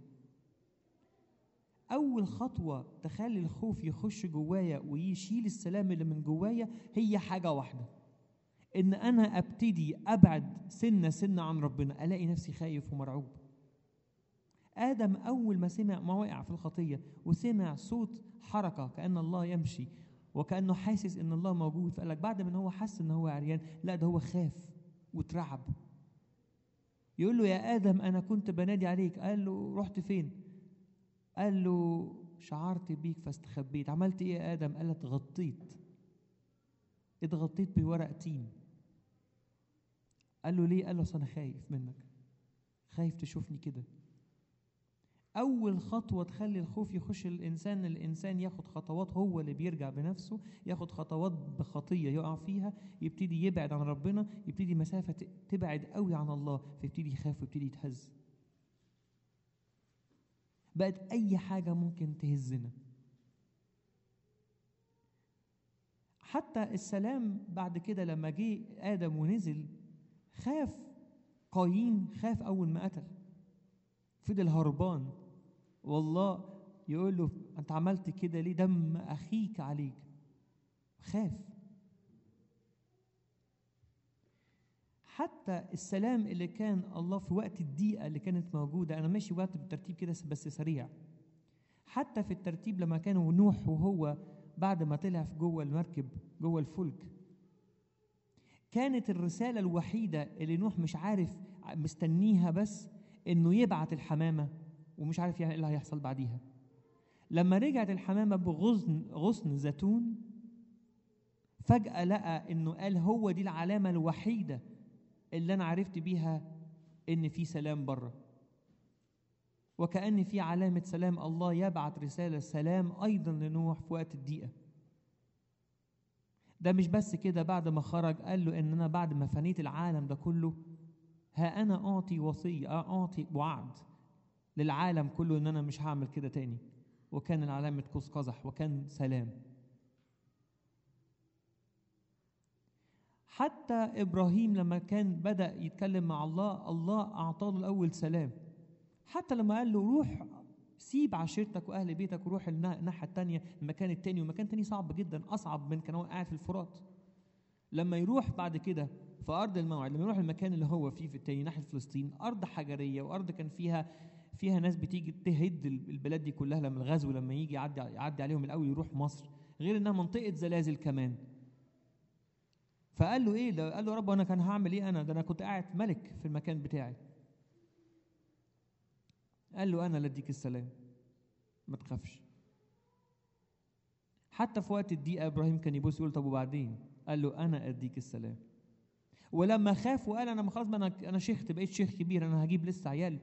اول خطوه تخلي الخوف يخش جوايا ويشيل السلام اللي من جوايا هي حاجه واحده ان انا ابتدي ابعد سنه سنه عن ربنا الاقي نفسي خايف ومرعوب ادم اول ما سمع ما وقع في الخطيه وسمع صوت حركه كان الله يمشي وكانه حاسس ان الله موجود فقال لك بعد ما هو حس ان هو عريان لا ده هو خاف واترعب يقول له يا ادم انا كنت بنادي عليك قال له رحت فين قال له شعرت بيك فاستخبيت عملت ايه يا ادم قال لك اتغطيت اتغطيت بورق تين قال له ليه قال له اصل انا خايف منك خايف تشوفني كده أول خطوة تخلي الخوف يخش الإنسان الإنسان ياخد خطوات هو اللي بيرجع بنفسه ياخد خطوات بخطية يقع فيها يبتدي يبعد عن ربنا يبتدي مسافة تبعد قوي عن الله فيبتدي يخاف ويبتدي يتهز بقت أي حاجة ممكن تهزنا حتى السلام بعد كده لما جه آدم ونزل خاف قايين خاف أول ما قتل فضل هربان والله يقول له انت عملت كده ليه دم اخيك عليك خاف حتى السلام اللي كان الله في وقت الضيقه اللي كانت موجوده انا ماشي وقت بالترتيب كده بس سريع حتى في الترتيب لما كانوا نوح وهو بعد ما طلع في جوه المركب جوه الفلك كانت الرساله الوحيده اللي نوح مش عارف مستنيها بس انه يبعت الحمامه ومش عارف ايه اللي هيحصل بعديها لما رجعت الحمامه بغصن غصن زيتون فجاه لقى انه قال هو دي العلامه الوحيده اللي انا عرفت بيها ان في سلام بره وكأن في علامة سلام الله يبعت رسالة سلام أيضا لنوح في وقت الضيقة ده مش بس كده بعد ما خرج قال له إن أنا بعد ما فنيت العالم ده كله ها أنا أعطي وصية أعطي وعد للعالم كله إن أنا مش هعمل كده تاني وكان العلامة قوس قزح وكان سلام حتى إبراهيم لما كان بدأ يتكلم مع الله الله أعطاه الأول سلام حتى لما قال له روح سيب عشيرتك واهل بيتك وروح الناحيه الثانيه المكان الثاني ومكان ثاني صعب جدا اصعب من كان هو قاعد في الفرات لما يروح بعد كده في ارض الموعد لما يروح المكان اللي هو فيه في التاني ناحيه فلسطين ارض حجريه وارض كان فيها فيها ناس بتيجي تهد البلاد دي كلها لما الغزو لما يجي يعدي يعدي عليهم الاول يروح مصر غير انها منطقه زلازل كمان فقال له ايه ده قال له يا رب انا كان هعمل ايه انا ده انا كنت قاعد ملك في المكان بتاعي قال له انا اللي اديك السلام ما تخافش حتى في وقت الضيقه ابراهيم كان يبص يقول طب وبعدين قال له انا اديك السلام ولما خاف وقال انا ما خلاص ما انا انا شيخت بقيت شيخ كبير انا هجيب لسه عيال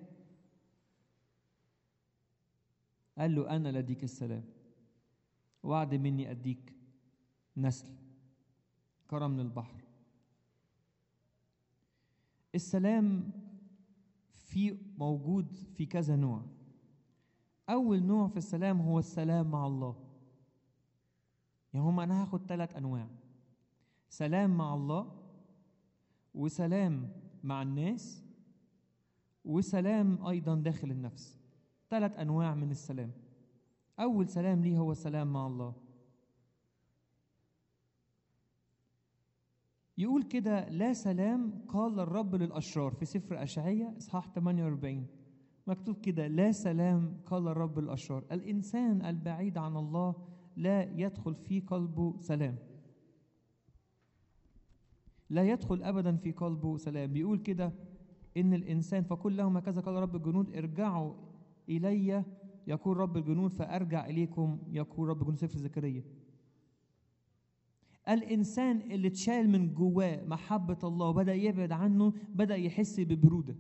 قال له انا اللي اديك السلام وعد مني اديك نسل كرم من البحر السلام في موجود في كذا نوع اول نوع في السلام هو السلام مع الله يعني هم انا هاخد ثلاث انواع سلام مع الله وسلام مع الناس وسلام ايضا داخل النفس ثلاث انواع من السلام اول سلام ليه هو السلام مع الله يقول كده لا سلام قال الرب للاشرار في سفر اشعياء اصحاح 48 مكتوب كده لا سلام قال الرب للاشرار الانسان البعيد عن الله لا يدخل في قلبه سلام لا يدخل ابدا في قلبه سلام بيقول كده ان الانسان فقل لهم هكذا قال رب الجنود ارجعوا الي يقول رب الجنود فارجع اليكم يقول رب الجنود سفر زكريا الانسان اللي اتشال من جواه محبه الله وبدا يبعد عنه بدا يحس ببروده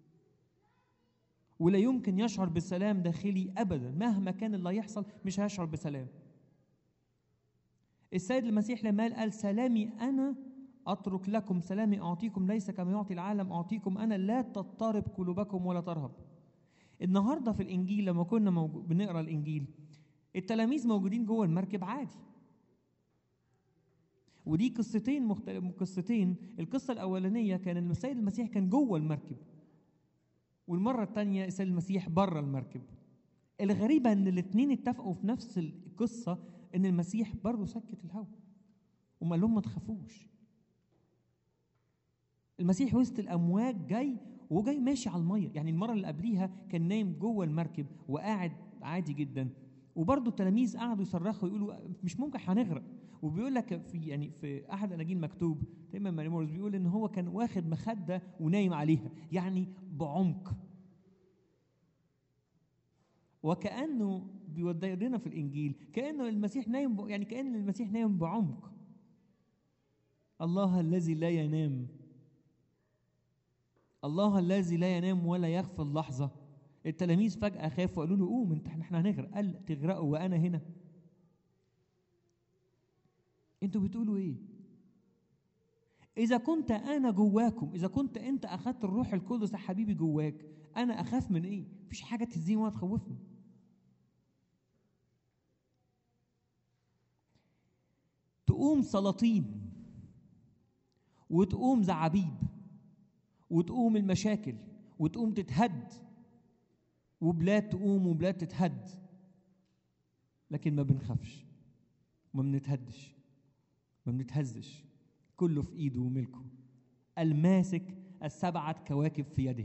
ولا يمكن يشعر بسلام داخلي ابدا مهما كان اللي يحصل مش هيشعر بسلام السيد المسيح لما قال قال سلامي انا اترك لكم سلامي اعطيكم ليس كما يعطي العالم اعطيكم انا لا تضطرب قلوبكم ولا ترهب النهارده في الانجيل لما كنا موجود بنقرا الانجيل التلاميذ موجودين جوه المركب عادي ودي قصتين مختلف قصتين القصه الاولانيه كان السيد المسيح كان جوه المركب والمره الثانيه السيد المسيح بره المركب الغريبه ان الاثنين اتفقوا في نفس القصه ان المسيح برضه سكت الهواء وما لهم ما تخافوش المسيح وسط الامواج جاي وجاي ماشي على الميه يعني المره اللي قبليها كان نايم جوه المركب وقاعد عادي جدا وبرضه التلاميذ قعدوا يصرخوا يقولوا مش ممكن هنغرق وبيقول لك في يعني في احد الاناجيل مكتوب دايما ماري بيقول ان هو كان واخد مخده ونايم عليها يعني بعمق وكانه بيودي لنا في الانجيل كانه المسيح نايم يعني كان المسيح نايم بعمق الله الذي لا ينام الله الذي لا ينام ولا يغفل لحظه التلاميذ فجاه خافوا قالوا له قوم انت احنا هنغرق قال تغرقوا وانا هنا انتوا بتقولوا ايه اذا كنت انا جواكم اذا كنت انت اخذت الروح القدس يا حبيبي جواك انا اخاف من ايه مفيش حاجه تهزيني ولا تخوفني تقوم سلاطين وتقوم زعابيب وتقوم المشاكل وتقوم تتهد وبلاد تقوم وبلاد تتهد لكن ما بنخافش ما بنتهدش ما بنتهزش كله في ايده وملكه الماسك السبعة كواكب في يده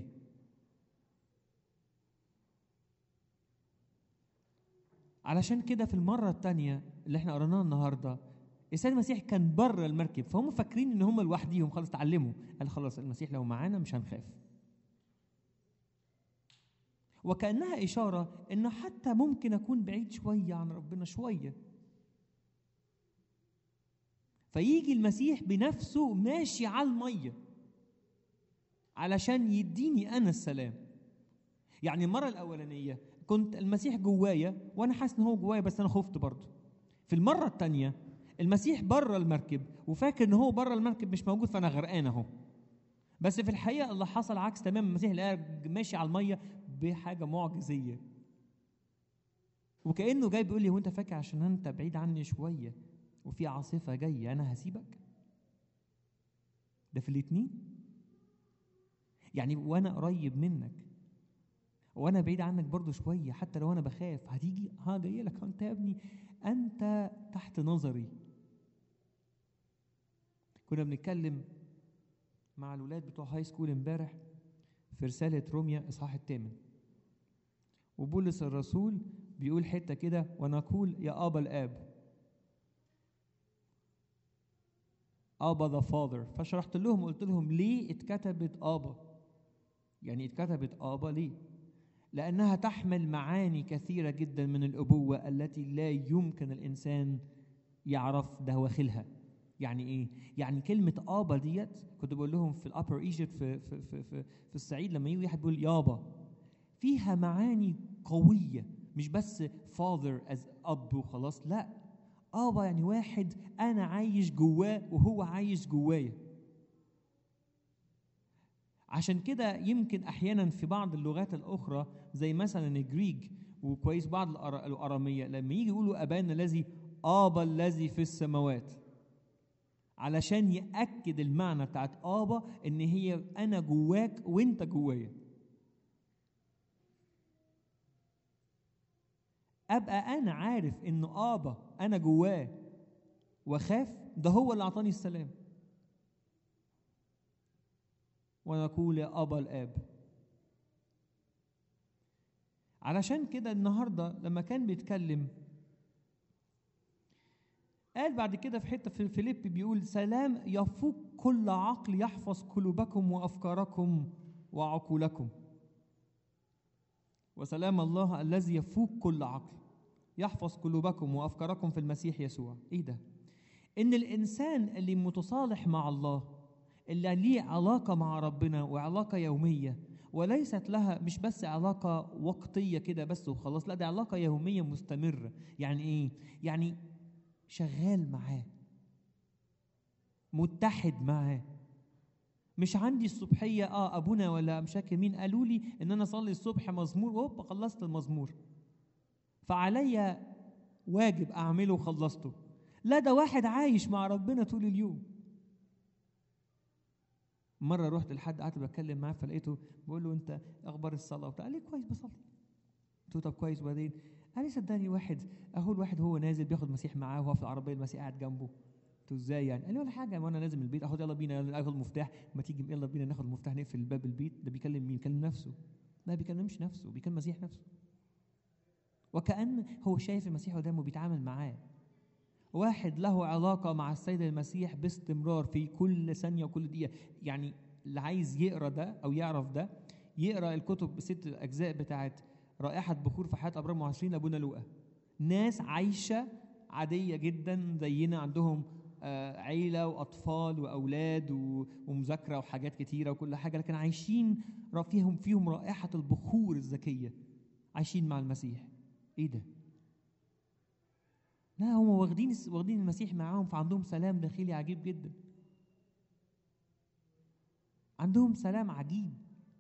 علشان كده في المرة الثانية اللي احنا قريناها النهارده السيد المسيح كان بره المركب فهم فاكرين ان هم لوحديهم خلاص اتعلموا قال خلاص المسيح لو معانا مش هنخاف وكأنها إشارة إنه حتى ممكن أكون بعيد شوية عن ربنا شوية فيجي المسيح بنفسه ماشي على المية علشان يديني أنا السلام يعني المرة الأولانية كنت المسيح جوايا وأنا حاسس إن هو جوايا بس أنا خفت برضه في المرة الثانية المسيح بره المركب وفاكر إن هو بره المركب مش موجود فأنا غرقان أهو بس في الحقيقة اللي حصل عكس تماما المسيح لقى ماشي على المية بحاجة معجزية وكأنه جاي بيقول لي هو أنت فاكر عشان أنت بعيد عني شوية وفي عاصفة جاية أنا هسيبك؟ ده في الاتنين يعني وأنا قريب منك وأنا بعيد عنك برضو شوية حتى لو أنا بخاف هتيجي ها جاي لك أنت يا ابني أنت تحت نظري كنا بنتكلم مع الولاد بتوع هاي سكول امبارح في رسالة روميا إصحاح الثامن وبولس الرسول بيقول حتة كده ونقول يا أبا الآب أبا ذا فاذر فشرحت لهم قلت لهم ليه اتكتبت أبا يعني اتكتبت أبا ليه لأنها تحمل معاني كثيرة جدا من الأبوة التي لا يمكن الإنسان يعرف دواخلها يعني ايه يعني كلمه ابا ديت كنت بقول لهم في الابر ايجيبت في في في في, في الصعيد لما يجي واحد بيقول يابا فيها معاني قويه مش بس فاذر از اب وخلاص لا ابا يعني واحد انا عايش جواه وهو عايش جوايا عشان كده يمكن احيانا في بعض اللغات الاخرى زي مثلا الجريج وكويس بعض الأر- الاراميه لما يجي يقولوا ابانا الذي ابا الذي في السماوات علشان ياكد المعنى بتاعت ابا ان هي انا جواك وانت جوايا ابقى انا عارف ان ابا انا جواه واخاف ده هو اللي اعطاني السلام ونقول يا ابا الاب علشان كده النهارده لما كان بيتكلم قال بعد كده في حته في فيليب بيقول سلام يفوق كل عقل يحفظ قلوبكم وافكاركم وعقولكم وسلام الله الذي يفوق كل عقل يحفظ قلوبكم وافكاركم في المسيح يسوع ايه ده ان الانسان اللي متصالح مع الله اللي ليه علاقه مع ربنا وعلاقه يوميه وليست لها مش بس علاقه وقتيه كده بس وخلاص لا دي علاقه يوميه مستمره يعني ايه يعني شغال معاه متحد معاه مش عندي الصبحية اه ابونا ولا مش فاكر مين قالوا لي ان انا اصلي الصبح مزمور وهوب خلصت المزمور فعليا واجب اعمله وخلصته لا ده واحد عايش مع ربنا طول اليوم مرة رحت لحد قعدت بتكلم معاه فلقيته بقول له انت اخبار الصلاة وبتاع قال لي كويس بصلي قلت له طب كويس وبعدين قال لي صدقني واحد اهو الواحد هو نازل بياخد مسيح معاه وهو في العربيه المسيح قاعد جنبه قلت له ازاي يعني؟ قال لي ولا حاجه وانا نازل من البيت اخد يلا بينا يلا اخد المفتاح ما تيجي يلا بينا ناخد المفتاح نقفل الباب البيت ده بيكلم مين؟ بيكلم نفسه ما بيكلمش نفسه بيكلم مسيح نفسه وكأن هو شايف المسيح قدامه بيتعامل معاه واحد له علاقة مع السيد المسيح باستمرار في كل ثانية وكل دقيقة يعني اللي عايز يقرا ده أو يعرف ده يقرا الكتب بست أجزاء بتاعت رائحة بخور في حياة أبرار معاصرين لأبونا لوقا ناس عايشة عادية جدا زينا عندهم آه، عيلة وأطفال وأولاد و- ومذاكرة وحاجات كتيرة وكل حاجة لكن عايشين را- فيهم فيهم رائحة البخور الزكية عايشين مع المسيح إيه ده؟ لا هم واخدين واخدين المسيح معاهم فعندهم سلام داخلي عجيب جدا عندهم سلام عجيب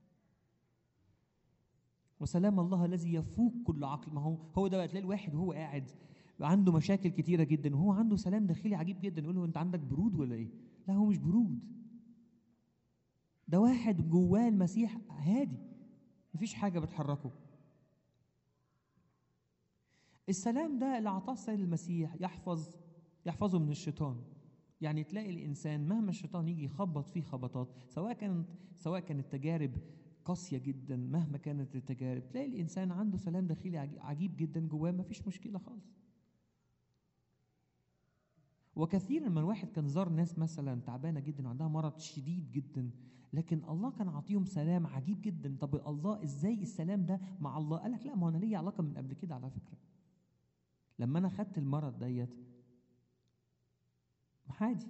وسلام الله الذي يفوق كل عقل ما هو هو ده بقى تلاقي الواحد وهو قاعد عنده مشاكل كتيرة جدا وهو عنده سلام داخلي عجيب جدا يقول له انت عندك برود ولا ايه؟ لا هو مش برود ده واحد جواه المسيح هادي مفيش حاجة بتحركه السلام ده اللي اعطاه السيد المسيح يحفظ يحفظه من الشيطان يعني تلاقي الانسان مهما الشيطان يجي يخبط فيه خبطات سواء كانت سواء كانت تجارب قاسيه جدا مهما كانت التجارب تلاقي الانسان عنده سلام داخلي عجي- عجيب جدا جواه ما فيش مشكله خالص وكثيرا ما الواحد كان زار ناس مثلا تعبانه جدا وعندها مرض شديد جدا لكن الله كان عاطيهم سلام عجيب جدا طب الله ازاي السلام ده مع الله قال لك لا ما هو انا ليا علاقه من قبل كده على فكره لما انا خدت المرض ديت عادي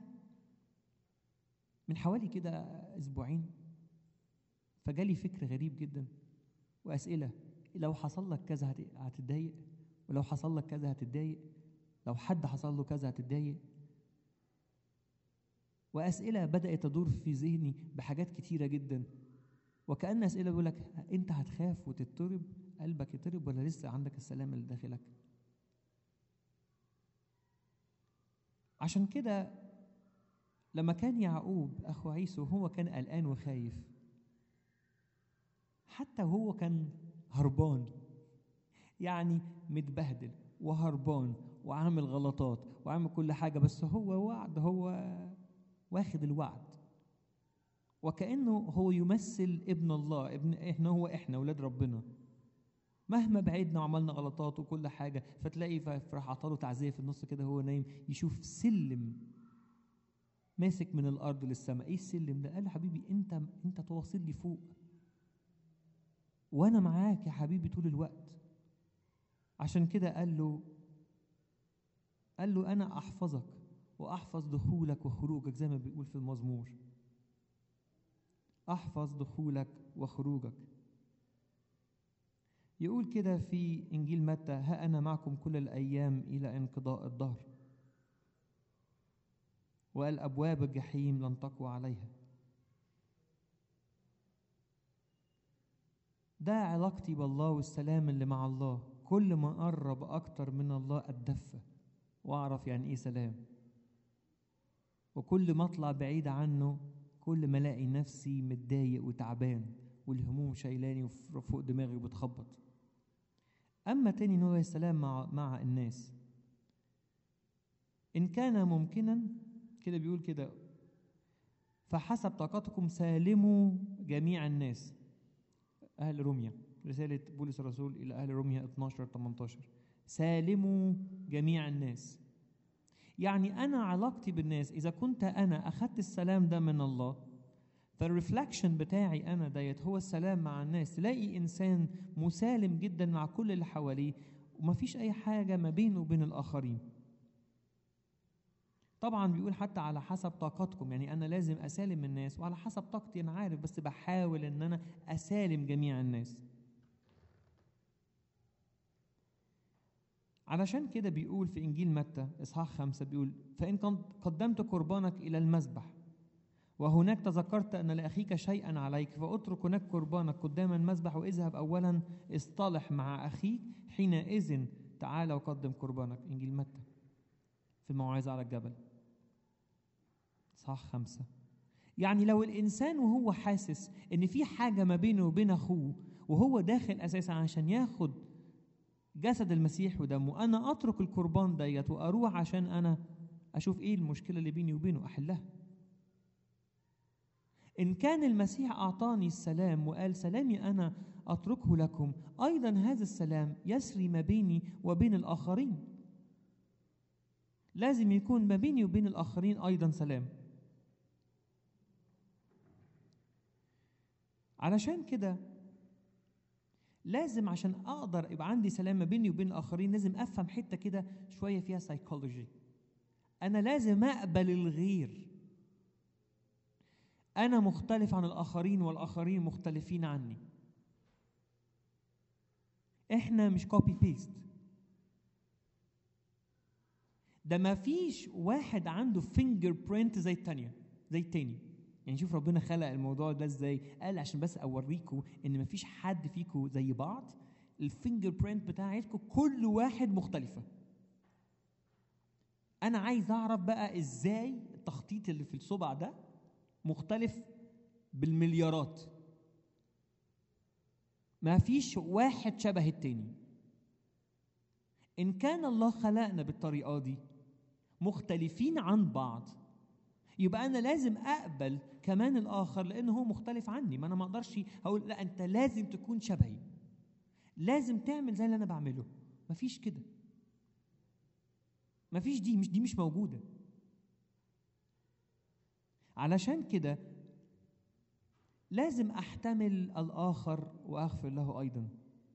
من حوالي كده اسبوعين فجالي فكر غريب جدا واسئله لو حصل لك كذا هت- هتتضايق ولو حصل لك كذا هتتضايق لو حد حصل له كذا هتتضايق واسئله بدات تدور في ذهني بحاجات كتيره جدا وكأن اسئله بيقول لك انت هتخاف وتضطرب قلبك يضطرب ولا لسه عندك السلام اللي داخلك عشان كده لما كان يعقوب اخو عيسو هو كان قلقان وخايف حتى هو كان هربان يعني متبهدل وهربان وعامل غلطات وعامل كل حاجه بس هو وعد هو واخد الوعد وكأنه هو يمثل ابن الله ابن احنا هو احنا ولاد ربنا مهما بعدنا وعملنا غلطات وكل حاجه فتلاقي ف- راح عطاله تعزيه في النص كده هو نايم يشوف سلم ماسك من الارض للسماء ايه السلم ده قال له حبيبي انت انت تواصل لي فوق وانا معاك يا حبيبي طول الوقت عشان كده قال له قال له انا احفظك واحفظ دخولك وخروجك زي ما بيقول في المزمور احفظ دخولك وخروجك يقول كده في انجيل متى ها انا معكم كل الايام الى انقضاء الدهر وقال ابواب الجحيم لن تقوى عليها ده علاقتي بالله والسلام اللي مع الله كل ما اقرب اكتر من الله اتدفى واعرف يعني ايه سلام وكل ما اطلع بعيد عنه كل ما الاقي نفسي متضايق وتعبان والهموم شايلاني وف- فوق دماغي وبتخبط اما تاني نوع السلام مع مع الناس ان كان ممكنا كده بيقول كده فحسب طاقتكم سالموا جميع الناس اهل روميا رساله بولس الرسول الى اهل روميا 12 18 سالموا جميع الناس يعني انا علاقتي بالناس اذا كنت انا اخذت السلام ده من الله فالرفلكشن بتاعي انا ديت هو السلام مع الناس تلاقي انسان مسالم جدا مع كل اللي حواليه ومفيش اي حاجه ما بينه وبين الاخرين طبعا بيقول حتى على حسب طاقتكم يعني انا لازم اسالم الناس وعلى حسب طاقتي انا عارف بس بحاول ان انا اسالم جميع الناس علشان كده بيقول في انجيل متى اصحاح خمسة بيقول فان قد- قدمت قربانك الى المذبح وهناك تذكرت ان لاخيك شيئا عليك فاترك هناك قربانك قدام المذبح واذهب اولا اصطلح مع اخيك حينئذ تعال وقدم قربانك انجيل متى في الموعظه على الجبل صح خمسة يعني لو الإنسان وهو حاسس إن في حاجة ما بينه وبين أخوه وهو داخل أساسا عشان ياخد جسد المسيح ودمه أنا أترك القربان ديت وأروح عشان أنا أشوف إيه المشكلة اللي بيني وبينه أحلها إن كان المسيح أعطاني السلام وقال سلامي أنا أتركه لكم أيضا هذا السلام يسري ما بيني وبين الآخرين لازم يكون ما بيني وبين الآخرين أيضا سلام علشان كده لازم عشان اقدر يبقى عندي سلام ما بيني وبين الاخرين لازم افهم حته كده شويه فيها سايكولوجي انا لازم اقبل الغير انا مختلف عن الاخرين والاخرين مختلفين عني احنا مش كوبي بيست ده ما فيش واحد عنده فينجر برينت زي التانية زي التاني يعني شوف ربنا خلق الموضوع ده ازاي قال عشان بس اوريكم ان ما فيش حد فيكم زي بعض الفينجر برينت بتاعتكم كل واحد مختلفه انا عايز اعرف بقى ازاي التخطيط اللي في الصبع ده مختلف بالمليارات ما فيش واحد شبه التاني ان كان الله خلقنا بالطريقه دي مختلفين عن بعض يبقى انا لازم اقبل كمان الاخر لانه هو مختلف عني ما انا ما اقدرش اقول لا انت لازم تكون شبهي لازم تعمل زي اللي انا بعمله مفيش كده مفيش دي مش دي مش موجوده علشان كده لازم احتمل الاخر واغفر له ايضا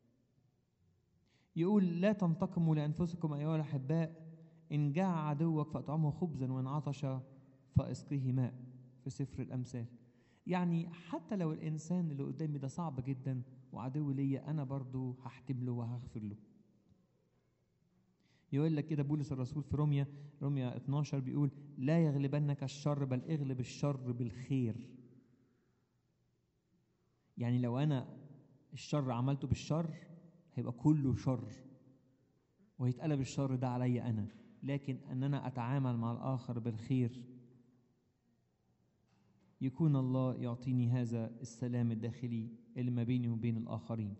يقول لا تنتقموا لانفسكم ايها الاحباء ان جاع عدوك فاطعمه خبزا وان عطش فاسقيه ماء في سفر الامثال يعني حتى لو الانسان اللي قدامي ده صعب جدا وعدو ليا انا برضو هحتمله وهغفر له يقول لك كده بولس الرسول في روميا روميا 12 بيقول لا يغلبنك الشر بل اغلب الشر بالخير يعني لو انا الشر عملته بالشر هيبقى كله شر ويتقلب الشر ده عليا انا لكن ان انا اتعامل مع الاخر بالخير يكون الله يعطيني هذا السلام الداخلي اللي ما بيني وبين الاخرين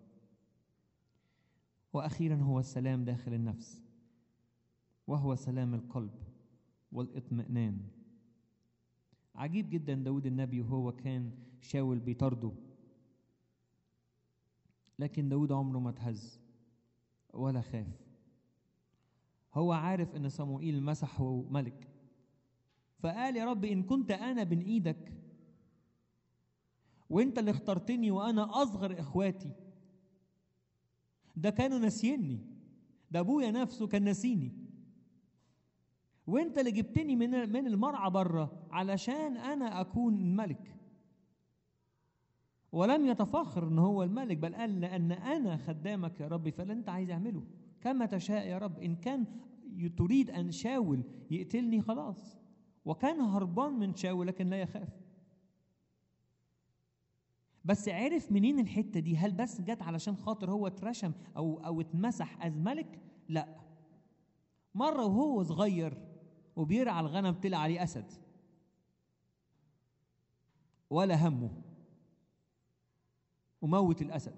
واخيرا هو السلام داخل النفس وهو سلام القلب والاطمئنان عجيب جدا داود النبي وهو كان شاول بيطارده لكن داود عمره ما اتهز ولا خاف هو عارف ان صموئيل مسحه ملك فقال يا رب ان كنت انا بين ايدك وانت اللي اخترتني وانا اصغر اخواتي ده كانوا ناسيني ده ابويا نفسه كان ناسيني وانت اللي جبتني من من المرعى بره علشان انا اكون الملك ولم يتفخر ان هو الملك بل قال لان انا خدامك يا ربي فاللي انت عايز اعمله كما تشاء يا رب ان كان تريد ان شاول يقتلني خلاص وكان هربان من شاول لكن لا يخاف بس عرف منين الحته دي هل بس جت علشان خاطر هو اترشم او او اتمسح از ملك لا مره وهو صغير وبيرعى الغنم طلع عليه اسد ولا همه وموت الاسد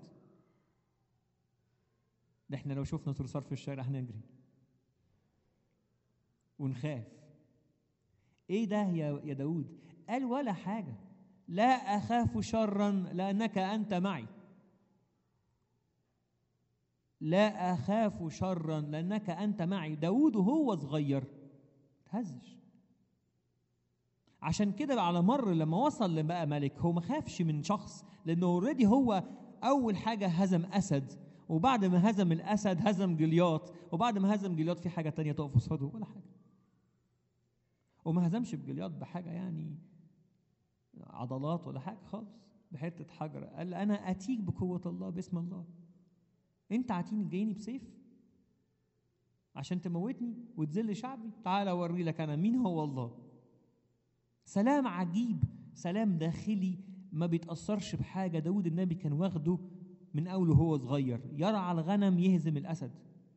ده احنا لو شفنا صرصار في الشارع هنجري ونخاف ايه ده يا يا داود قال ولا حاجه لا اخاف شرا لانك انت معي لا اخاف شرا لانك انت معي داود وهو صغير تهزش عشان كده على مر لما وصل لبقى ملك هو ما خافش من شخص لانه اوريدي هو اول حاجه هزم اسد وبعد ما هزم الاسد هزم جلياط وبعد ما هزم جلياط في حاجه تانية تقف قصاده ولا حاجه وما هزمش بجلياط بحاجه يعني عضلات ولا حاجه خالص بحته حجر قال انا اتيك بقوه الله باسم الله انت عاتيني جايني بسيف عشان تموتني وتذل شعبي تعال اوري لك انا مين هو الله سلام عجيب سلام داخلي ما بيتاثرش بحاجه داود النبي كان واخده من اول وهو صغير يرعى الغنم يهزم الاسد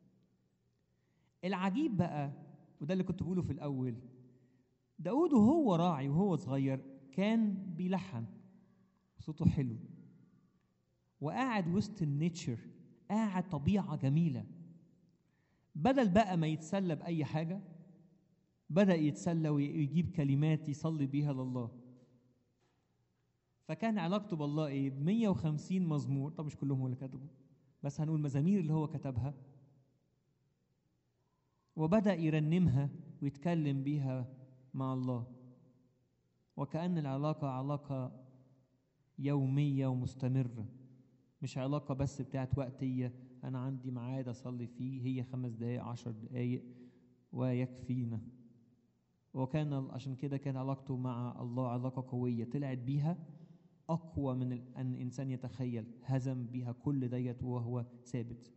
العجيب بقى وده اللي كنت بقوله في الاول داود وهو راعي وهو صغير كان بيلحن صوته حلو وقاعد وسط النيتشر قاعد طبيعه جميله بدل بقى ما يتسلى باي حاجه بدا يتسلى ويجيب كلمات يصلي بيها لله فكان علاقته بالله ايه 150 مزمور طب مش كلهم هو اللي كتبه بس هنقول مزامير اللي هو كتبها وبدا يرنمها ويتكلم بيها مع الله وكأن العلاقة علاقة يومية ومستمرة مش علاقة بس بتاعت وقتية أنا عندي ميعاد أصلي فيه هي خمس دقايق عشر دقايق ويكفينا وكان عشان كده كان علاقته مع الله علاقة قوية طلعت بيها أقوى من أن الإنسان يتخيل هزم بيها كل ديت وهو ثابت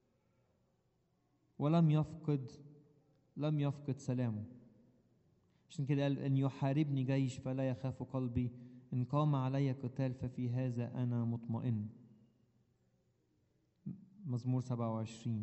ولم يفقد لم يفقد سلامه عشان كده قال إن يحاربني جيش فلا يخاف قلبي إن قام علي قتال ففي هذا أنا مطمئن مزمور 27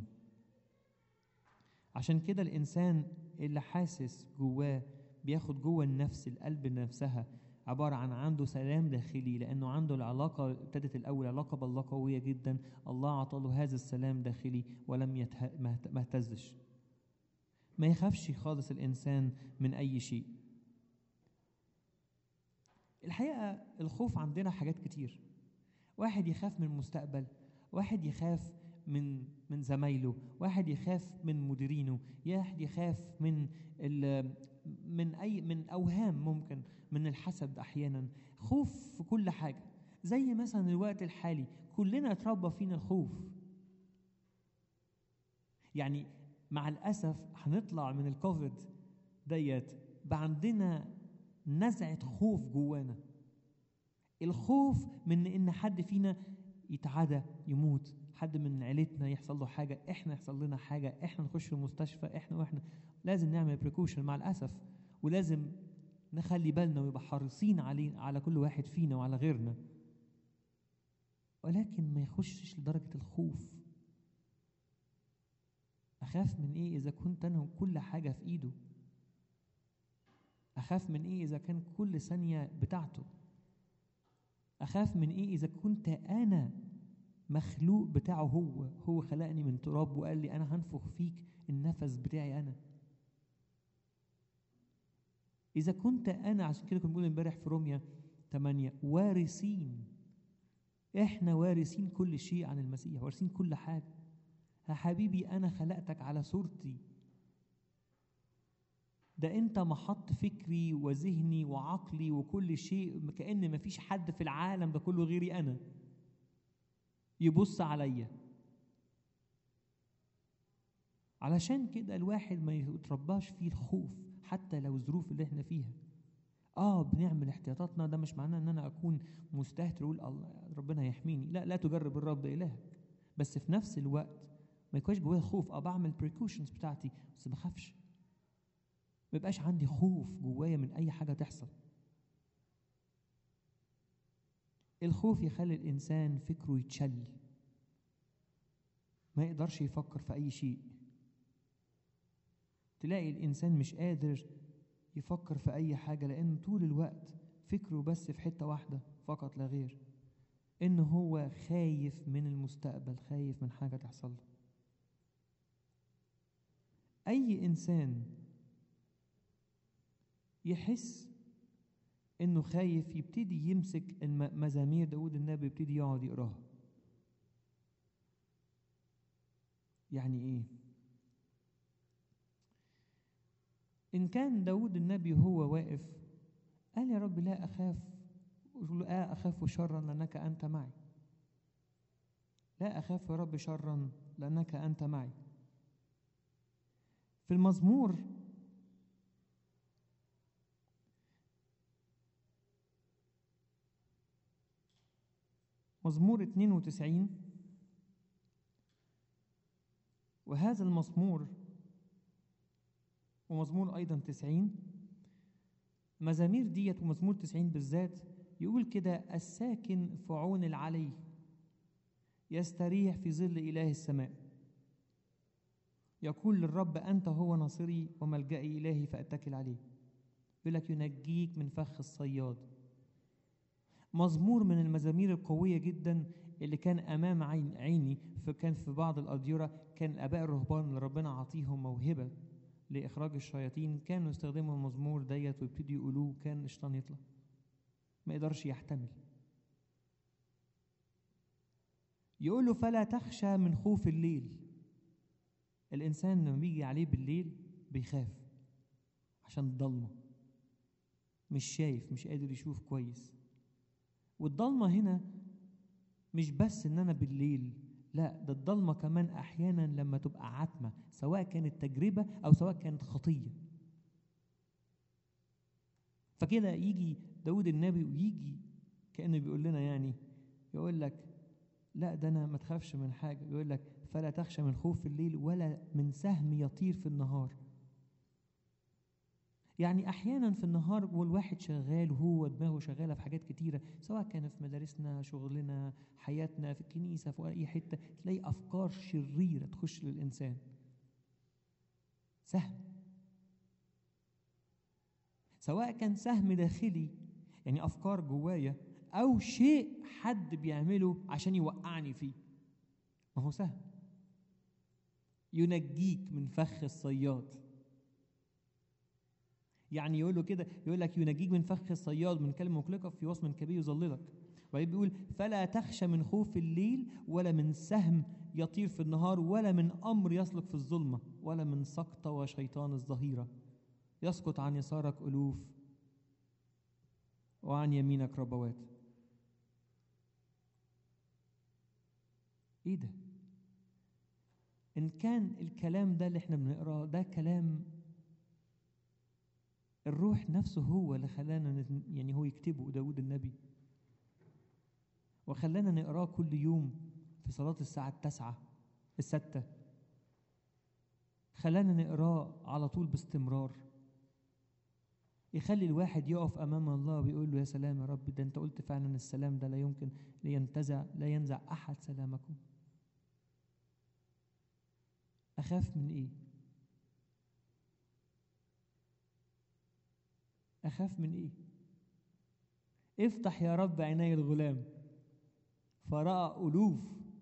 عشان كده الإنسان اللي حاسس جواه بياخد جوه النفس القلب نفسها عبارة عن عنده سلام داخلي لأنه عنده العلاقة ابتدت الأول علاقة بالله قوية جدا الله عطاله هذا السلام داخلي ولم يته... ما اهتزش ما يخافش خالص الإنسان من أي شيء الحقيقة الخوف عندنا حاجات كتير واحد يخاف من المستقبل واحد يخاف من من زمايله واحد يخاف من مديرينه واحد يخاف من من اي من اوهام ممكن من الحسد احيانا خوف في كل حاجه زي مثلا الوقت الحالي كلنا اتربى فينا الخوف يعني مع الاسف هنطلع من الكوفيد ديت بقى عندنا نزعه خوف جوانا الخوف من ان حد فينا يتعدى يموت حد من عيلتنا يحصل له حاجه احنا يحصل لنا حاجه احنا نخش المستشفى احنا واحنا لازم نعمل بريكوشن مع الاسف ولازم نخلي بالنا ويبقى حريصين عليه على كل واحد فينا وعلى غيرنا ولكن ما يخشش لدرجه الخوف اخاف من ايه اذا كنت انا كل حاجه في ايده اخاف من ايه اذا كان كل ثانيه بتاعته اخاف من ايه اذا كنت انا مخلوق بتاعه هو هو خلقني من تراب وقال لي انا هنفخ فيك النفس بتاعي انا إذا كنت أنا عشان كده كنا بنقول امبارح في روميا 8 وارثين إحنا وارثين كل شيء عن المسيح وارثين كل حاجة يا حبيبي أنا خلقتك على صورتي ده أنت محط فكري وذهني وعقلي وكل شيء كأن مفيش حد في العالم ده كله غيري أنا يبص عليا علشان كده الواحد ما يترباش فيه الخوف حتى لو الظروف اللي احنا فيها اه بنعمل احتياطاتنا ده مش معناه ان انا اكون مستهتر واقول الله ربنا يحميني لا لا تجرب الرب الهك بس في نفس الوقت ما يكونش جوايا خوف اه بعمل بريكوشنز بتاعتي بس ما اخافش ما يبقاش عندي خوف جوايا من اي حاجه تحصل الخوف يخلي الانسان فكره يتشل ما يقدرش يفكر في اي شيء تلاقي الانسان مش قادر يفكر في اي حاجه لان طول الوقت فكره بس في حته واحده فقط لا غير ان هو خايف من المستقبل خايف من حاجه تحصل له اي انسان يحس انه خايف يبتدي يمسك الم- مزامير داود النبي يبتدي يقعد يقراها يعني ايه ان كان داود النبي هو واقف قال يا رب لا اخاف لا اخاف شرا لانك انت معي لا اخاف يا رب شرا لانك انت معي في المزمور مزمور 92 وهذا المزمور ومزمور أيضا 90 مزامير ديت ومزمور 90 بالذات يقول كده الساكن في عون العلي يستريح في ظل إله السماء يقول للرب أنت هو ناصري وملجئي إلهي فأتكل عليه يقول لك ينجيك من فخ الصياد مزمور من المزامير القوية جدا اللي كان أمام عين عيني فكان في بعض الأديرة كان آباء الرهبان اللي ربنا عطيهم موهبة لإخراج الشياطين كانوا يستخدموا المزمور ديت ويبتدوا يقولوه كان الشيطان يطلع ما يقدرش يحتمل يقول له فلا تخشى من خوف الليل الإنسان لما بيجي عليه بالليل بيخاف عشان الضلمة مش شايف مش قادر يشوف كويس والضلمة هنا مش بس إن أنا بالليل لا ده الضلمة كمان أحيانا لما تبقى عتمة سواء كانت تجربة أو سواء كانت خطية فكده يجي داود النبي ويجي كأنه بيقول لنا يعني يقول لك لا ده أنا ما تخافش من حاجة يقول لك فلا تخشى من خوف الليل ولا من سهم يطير في النهار يعني احيانا في النهار والواحد شغال وهو دماغه شغاله في حاجات كتيره سواء كان في مدارسنا شغلنا حياتنا في الكنيسه في اي حته تلاقي افكار شريره تخش للانسان سهم سواء كان سهم داخلي يعني افكار جوايا او شيء حد بيعمله عشان يوقعني فيه ما هو سهم ينجيك من فخ الصياد يعني يقول له كده يقول لك ينجيك من فخ الصياد من كلمه مقلقه في وصم كبير يظللك وبعدين بيقول فلا تخشى من خوف الليل ولا من سهم يطير في النهار ولا من امر يسلك في الظلمه ولا من سقطه وشيطان الظهيره يسقط عن يسارك الوف وعن يمينك ربوات ايه ده ان كان الكلام ده اللي احنا بنقراه ده كلام الروح نفسه هو اللي خلانا نت- يعني هو يكتبه داود النبي وخلانا نقراه كل يوم في صلاة الساعة التاسعة الستة خلانا نقراه على طول باستمرار يخلي الواحد يقف أمام الله ويقول له يا سلام يا رب ده أنت قلت فعلا السلام ده لا يمكن لينتزع لا ينزع أحد سلامكم أخاف من إيه؟ أخاف من إيه؟ افتح يا رب عيني الغلام فرأى ألوف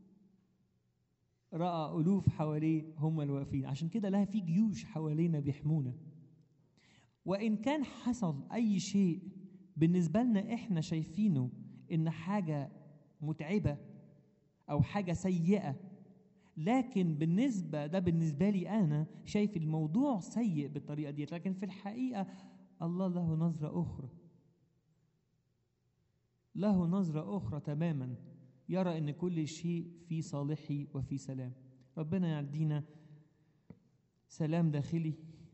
رأى ألوف حواليه هم الواقفين عشان كده لها في جيوش حوالينا بيحمونا وإن كان حصل أي شيء بالنسبة لنا إحنا شايفينه إن حاجة متعبة أو حاجة سيئة لكن بالنسبة ده بالنسبة لي أنا شايف الموضوع سيء بالطريقة دي لكن في الحقيقة الله له نظرة أخرى له نظرة أخرى تماما يرى أن كل شيء في صالحي وفي سلام ربنا يعدينا سلام داخلي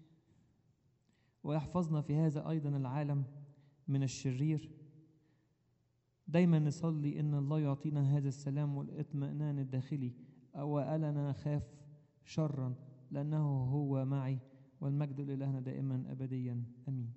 ويحفظنا في هذا أيضا العالم من الشرير دايما نصلي ان الله يعطينا هذا السلام والاطمئنان الداخلي والا نخاف شرا لانه هو معي والمجد لالهنا دائما ابديا امين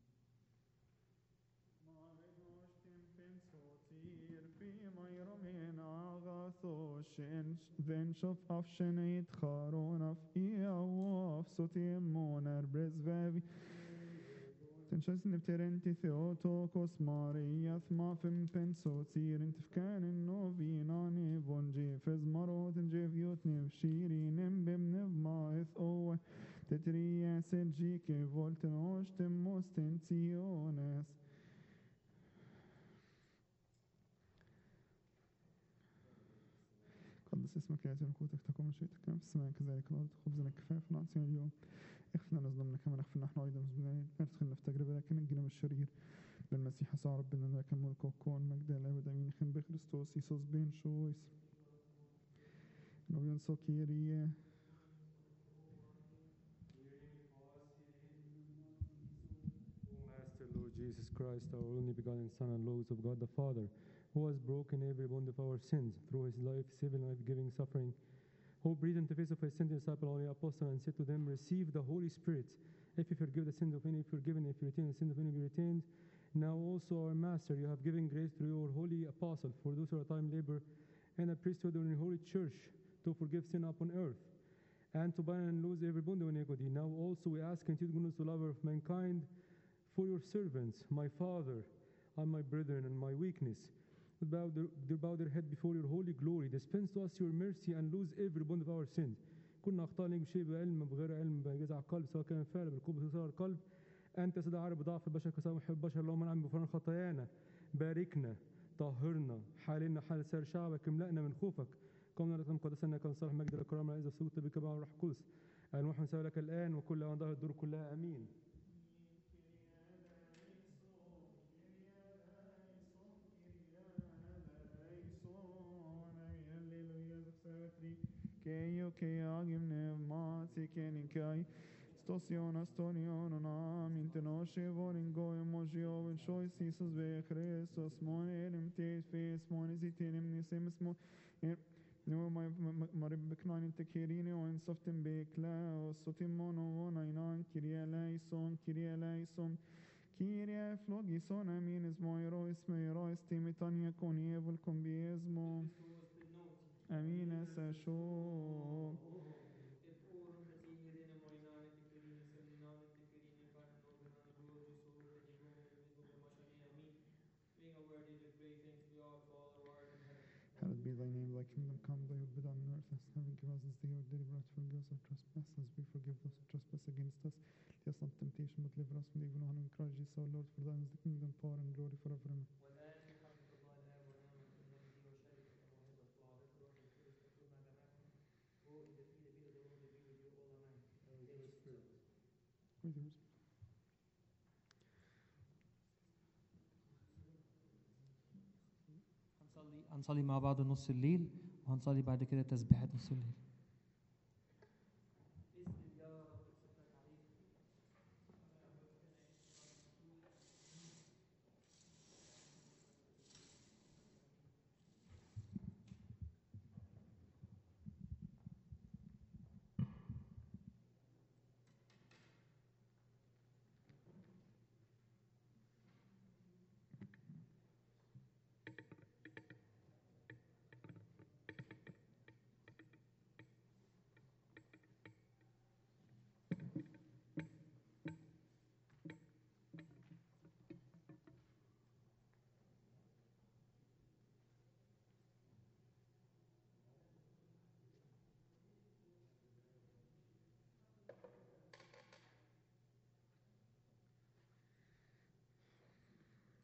Den shof af shenait charon af iaw af sotim monar brezvevi Den scheißen Terenti Theotokos Marias Mafim Pensotir Intifkan Novinani Vonji Fez Marot Jeviot Nev Shirin Bim Nev Maeth Owe Tetria Seljike Volten Oshtem Mostensiones قدس اسمك يأتي ملكوتك تكون مشيئتك كما في السماء كذلك الأرض خبزنا كفاف نعطينا اليوم اغفر لنا ذنوبنا كما نغفر نحن أيضا مذنبين لا تدخلنا في تجربة لكن نجينا من الشرير بالمسيح يسوع ربنا لك الملك والقوة والمجد إلى الأبد آمين خن بخريستوس يسوس بين شويس نوبيون سوكيريه Master, Lord Jesus Christ, our only begotten Son and Lord of God the Father, who has broken every bond of our sins through his life, saving, life-giving suffering, who breathed into the face of his sent disciple, only apostle, and said to them, Receive the Holy Spirit. If you forgive the sins of any, forgiven. If you retain the sins of any, be retained. Now also, our Master, you have given grace through your holy apostle for those who are time labor and a priesthood in your holy church to forgive sin upon earth and to bind and loose every bond of iniquity. Now also we ask continued goodness to lover of mankind for your servants, my Father, and my brethren, and my weakness. Who Bow their, they bow their head before your holy glory. Dispense to us your mercy and lose every bond of our sins. كنا أخطأ لك بشيء بعلم بغير علم بجزع القلب سواء كان فعل بالقوة بصغر القلب أنت سيد عارف بضعف البشر كسام محب البشر اللهم نعم بغفران خطايانا باركنا طهرنا حالنا حال سائر شعبك املأنا من خوفك قمنا لك مقدسنا كان صالح مجد الكرام إذا سوت بك مع الروح القدس الموحى نسأل لك الآن وكل أن ظهر الدور كلها آمين Keio ke agim nev mati kenikai Stosion astonion nam intenoshe vorin goyim mojio and shois Jesus ve Christos mon elim te fes mon isitenim nisemis mo No my maribeknan inte kirine och en soften bekla och sotimon och vonainan kiria laison kiria laison Kyrie flogison amin ismo ero ismo ero estimitan yakon evil combiesmo Amin esasho Hallowed be thy name, thy kingdom come, thy will be done on earth as in heaven. Give us this day our daily bread, forgive us our trespasses, as we forgive those who trespass against us. Lead us not into temptation, but deliver us from the evil one. In Christ Jesus our Lord, for thine is the kingdom, power, and glory forever. Amen. With yours. هنصلي هنصلي مع بعض نص الليل وهنصلي بعد كده تسبيحة نص الليل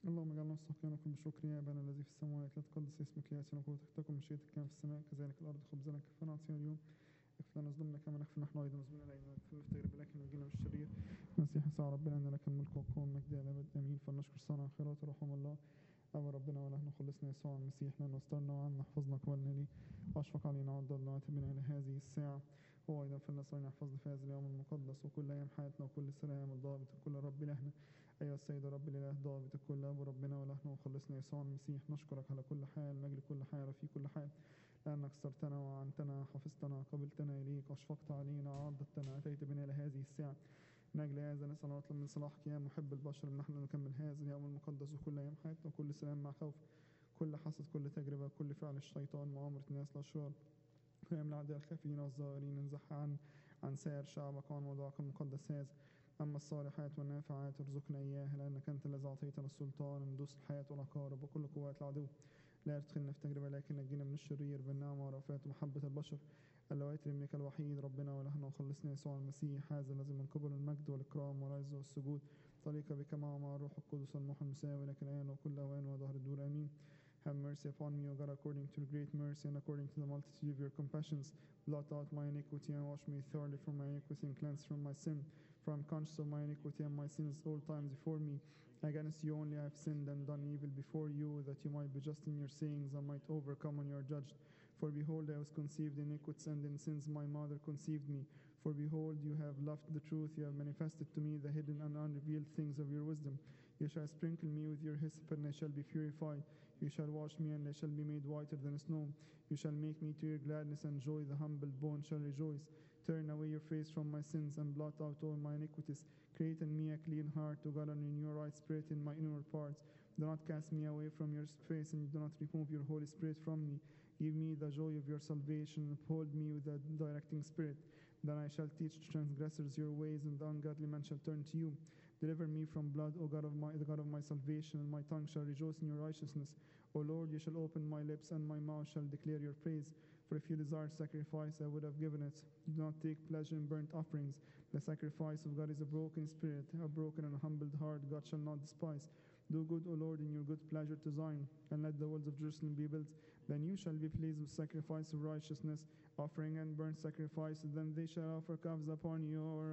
اللهم اجعلنا مستحقينكم بشكر يا ابانا الذي في السماوات لا تقدس اسمك ياتي ملكوتك تكن مشيئتك كما في السماء كذلك الارض خبزنا كفنا اعطينا اليوم اغفر لنا ذنوبنا كما نغفر نحن ايضا ذنوبنا لا يغفر تجرب لكن نجينا من الشرير مسيح يسوع ربنا ان لك الملك والقوه والمجد الى الابد امين فلنشكر صانع الخيرات ورحم الله أبا ربنا ونحن خلصنا يسوع المسيح لأنه استرنا وعنا حفظنا قبلنا لي وأشفق علينا وعضدنا واتبنا إلى هذه الساعة هو أيضا فلنسألنا يحفظنا في هذا اليوم المقدس وكل أيام حياتنا وكل سلام الضابط وكل رب لهنا أيها السيد رب الإله ضابط الكل أبو ربنا ولهنا وخلصنا يسوع المسيح نشكرك على كل حال مجد كل حال وفي كل حال لأنك استرتنا وعنتنا حفظتنا قبلتنا إليك أشفقت علينا عضدتنا أتيت بنا إلى هذه الساعة من أجل هذا نسأل ونطلب من صلاحك يا محب البشر أن نحن نكمل هذا اليوم المقدس وكل أيام حياتنا وكل سلام مع خوف كل حسد كل تجربة كل فعل الشيطان مؤامرة الناس الأشرار قيام الأعداء الخافين والظاهرين انزح عن عن سائر شعبك وعن وضعك المقدس هذا أما الصالحات والنافعات ارزقنا إياها لأنك أنت الذي أعطيتنا السلطان أن ندوس الحياة والعقارب وكل قوات العدو لا تدخلنا في تجربة لكن نجينا من الشرير بالنعمة ورأفات ومحبة البشر اللواتي لابنك الوحيد ربنا ولهنا وخلصنا يسوع المسيح هذا الذي من قبل المجد والإكرام والعز والسجود طريق بك مع مع الروح القدس الموحى المساوي لك الآن وكل أوان ودهر الدور آمين Have mercy upon me, O God, according to your great mercy and according to the multitude of your compassions. Blot out my iniquity and wash me thoroughly from my iniquity and cleanse from my sin. For I am conscious of my iniquity and my sins all times before me. Against you only I have sinned and done evil before you, that you might be just in your sayings and might overcome when you are judged. For behold, I was conceived in iniquities, and in sins my mother conceived me. For behold, you have loved the truth, you have manifested to me the hidden and unrevealed things of your wisdom. You shall sprinkle me with your hyssop, and I shall be purified. You shall wash me, and I shall be made whiter than snow. You shall make me to your gladness and joy, the humble bone shall rejoice. Turn away your face from my sins and blot out all my iniquities. Create in me a clean heart, O God, and renew your right spirit in my inward parts. Do not cast me away from your face, and do not remove your Holy Spirit from me. Give me the joy of your salvation, uphold me with a directing spirit. Then I shall teach transgressors your ways, and the ungodly man shall turn to you. Deliver me from blood, O God of my the God of my salvation, and my tongue shall rejoice in your righteousness. O Lord, you shall open my lips, and my mouth shall declare your praise. For if you desired sacrifice, I would have given it. You do not take pleasure in burnt offerings. The sacrifice of God is a broken spirit, a broken and humbled heart God shall not despise. Do good, O Lord, in your good pleasure to Zion, and let the walls of Jerusalem be built. Then you shall be pleased with sacrifice of righteousness, offering and burnt sacrifice. Then they shall offer calves upon your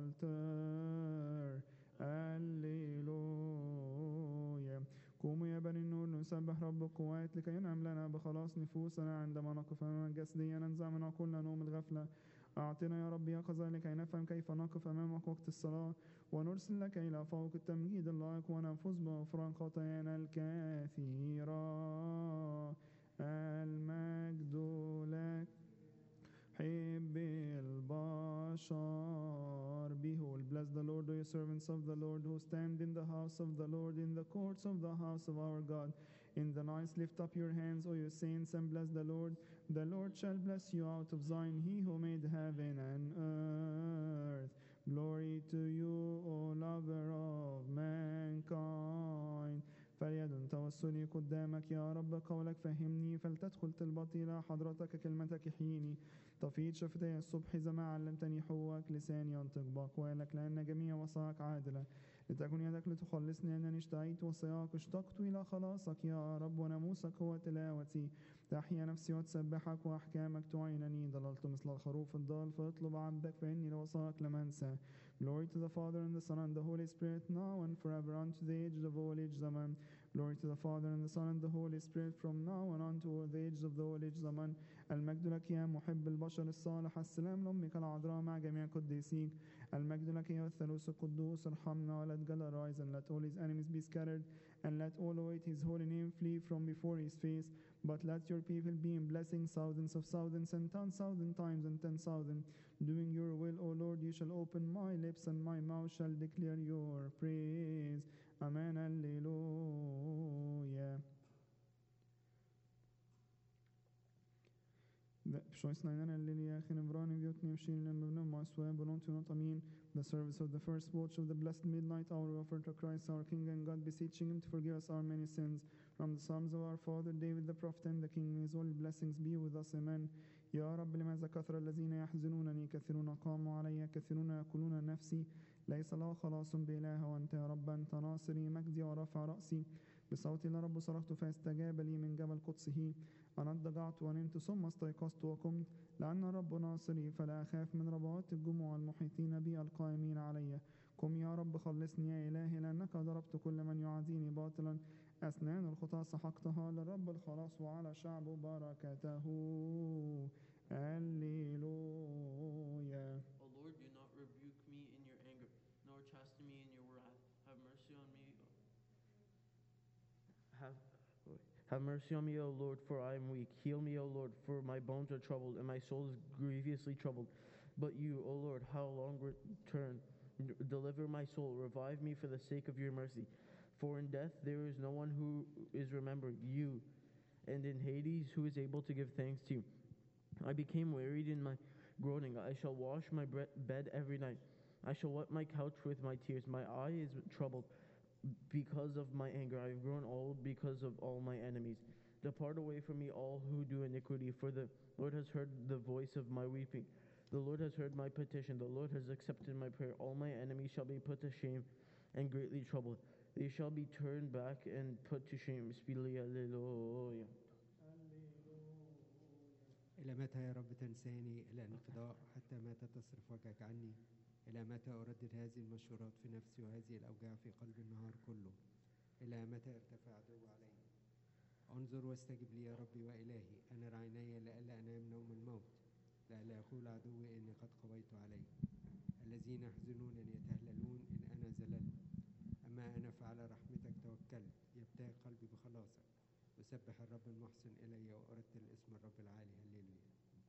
altar. Alleluia. قوموا يا بني النور نسبح رب القوات لكي ينعم لنا بخلاص نفوسنا عندما نقف أمامك جسديا ننزع من عقولنا نوم الغفلة أعطنا يا رب يقظة لكي نفهم كيف نقف أمامك وقت الصلاة ونرسل لك إلى فوق التمجيد اللائق ونفوز بغفران خطايانا الكثيرة المجد لك حب البشر Behold, bless the Lord, O you servants of the Lord, who stand in the house of the Lord, in the courts of the house of our God. In the nights lift up your hands, O you saints, and bless the Lord. The Lord shall bless you out of Zion, he who made heaven and earth. Glory to you, O lover of mankind. فليدن توسلي قدامك يا رب قولك فهمني فلتدخل طلبتي إلى حضرتك كلمتك حيني تفيض شفتي الصبح إذا ما علمتني حواك لساني ينطق بأقوالك لأن جميع وصاك عادلة لتكن يدك لتخلصني أنني اشتهيت وصياك اشتقت إلى خلاصك يا رب وناموسك هو تلاوتي تحيا نفسي وتسبحك وأحكامك تعينني ضللت مثل الخروف الضال فاطلب عبدك فإني لوصاك لم أنسى Glory to the Father and the Son and the Holy Spirit now and forever unto the ages of all age Amen. Glory to the Father and the Son and the Holy Spirit from now and unto all the ages of the all ages Amen. المجد لك يا محب البشر الصالح السلام لأمك العذراء مع جميع قديسيك المجد لك يا الثالوث القدوس ارحمنا let God arise and let all his enemies be scattered and let all who hate his holy name flee from before his face but let your people be in blessing thousands of thousands and ten thousand times and ten thousand doing your will O Lord you shall open my lips and my mouth shall declare your praise Amen Alleluia the service of the first watch of the blessed midnight hour we offer to Christ our King and God beseeching him to forgive us our many sins from the Psalms of our father David the prophet and the King may his all blessings be with us Amen يا رب لماذا كثر الذين يحزنونني كثيرون قاموا علي كثيرون يقولون نفسي ليس له خلاص بإله وأنت يا رب أنت ناصري مجدي ورفع رأسي بصوتي لرب صرخت فاستجاب لي من جبل قدسه أنا اضطجعت ونمت ثم استيقظت وقمت لأن الرب ناصري فلا أخاف من ربوات الجموع المحيطين بي القائمين علي قم يا رب خلصني يا إلهي لأنك ضربت كل من يعاديني باطلا أسنان الخطى سحقتها للرب الخلاص وعلى شعبه بركته هللويا O Lord, do not rebuke me in your anger, nor chasten me in your wrath. Have mercy on me. Have, have mercy on me, O Lord, for I am weak. Heal me, O Lord, for my bones are troubled, and my soul is grievously troubled. But you, O Lord, how long return? Deliver my soul, revive me for the sake of your mercy. For in death there is no one who is remembered, you, and in Hades who is able to give thanks to you. I became wearied in my groaning. I shall wash my bre- bed every night. I shall wet my couch with my tears. My eye is troubled because of my anger. I have grown old because of all my enemies. Depart away from me, all who do iniquity, for the Lord has heard the voice of my weeping. The Lord has heard my petition. The Lord has accepted my prayer. All my enemies shall be put to shame and greatly troubled. They shall be turned back and put to shame. Speedily, Alleluia. إلى متى يا رب تنساني إلى انقضاء حتى متى تصرف وجهك عني إلى متى أردد هذه المشورات في نفسي وهذه الأوجاع في قلبي النهار كله إلى متى ارتفع عدو علي انظر واستجب لي يا ربي وإلهي أنا عيني لئلا أنام نوم الموت لئلا يقول عدوي إني قد قضيت عليه الذين يحزنونني يتهللون إن أنا زللت أما أنا فعلى رحمتك توكلت يبتهج قلبي بخلاصك أسبح الرب المحسن إلي وأرتل اسم الرب العالي هللويا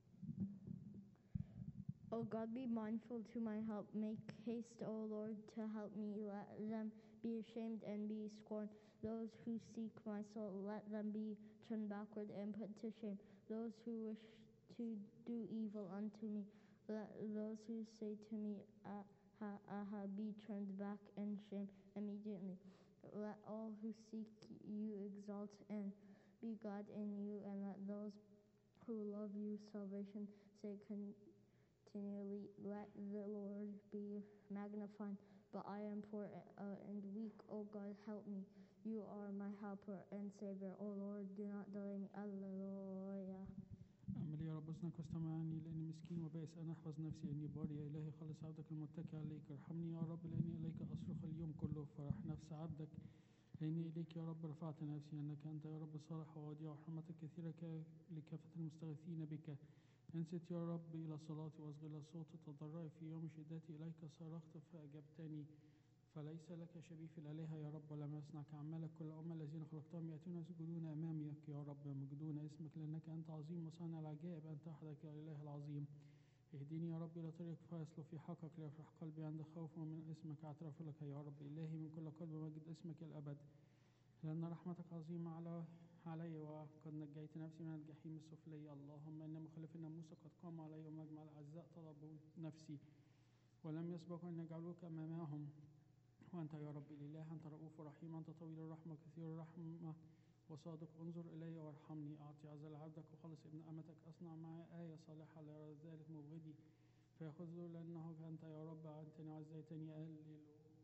O God, be mindful to my help. Make haste, O Lord, to help me. Let them be ashamed and be scorned. Those who seek my soul, let them be turned backward and put to shame. Those who wish to do evil unto me, let those who say to me, ah, ha, aha, be turned back and shame immediately. Let all who seek you exalt and be God in you, and let those who love you salvation say continually, Let the Lord be magnified. But I am poor uh, and weak. O God, help me. You are my helper and Savior. O Lord, do not delay me. Alleluia. أعمل يا رب اذنك واستمعني لأني مسكين وبائس أنا أحفظ نفسي إني بار يا إلهي خلص عبدك المتكي عليك ارحمني يا رب لأني إليك أصرخ اليوم كله فرح نفس عبدك لأني إليك يا رب رفعت نفسي أنك أنت يا رب صالح ووديع ورحمتك كثيرة ك- لكافة المستغيثين بك انست يا رب إلى صلاتي واصغي إلى صوت تضرعي في يوم شدتي إليك صرخت فأجبتني فليس لك شبيه في الآلهة يا رب ولم يصنع كأعمالك كل أمة الذين خلقتهم يأتون يسجدون أمامك يا رب يمجدون اسمك لأنك أنت عظيم وصانع العجائب أنت وحدك يا إله العظيم اهدني يا رب إلى طريق فيصل في حقك ليفرح قلبي عند خوف ومن اسمك أعترف لك يا رب إلهي من كل قلب مجد اسمك الأبد لأن رحمتك عظيمة على علي وقد نجيت نفسي من الجحيم السفلي اللهم إن مخالف الناموس قد قام علي ومجمع الأعزاء طلبوا نفسي ولم يسبقوا أن يجعلوك أمامهم وأنت يا رب الإله أنت رؤوف رحيم أنت طويل الرحمة كثير الرحمة وصادق انظر إلي وارحمني أعطي عزل عبدك وخلص ابن أمتك أصنع معي آية صالحة ليرى ذلك مبغضي فيأخذه لأنه أنت يا رب أنتني وعزيتني هللويا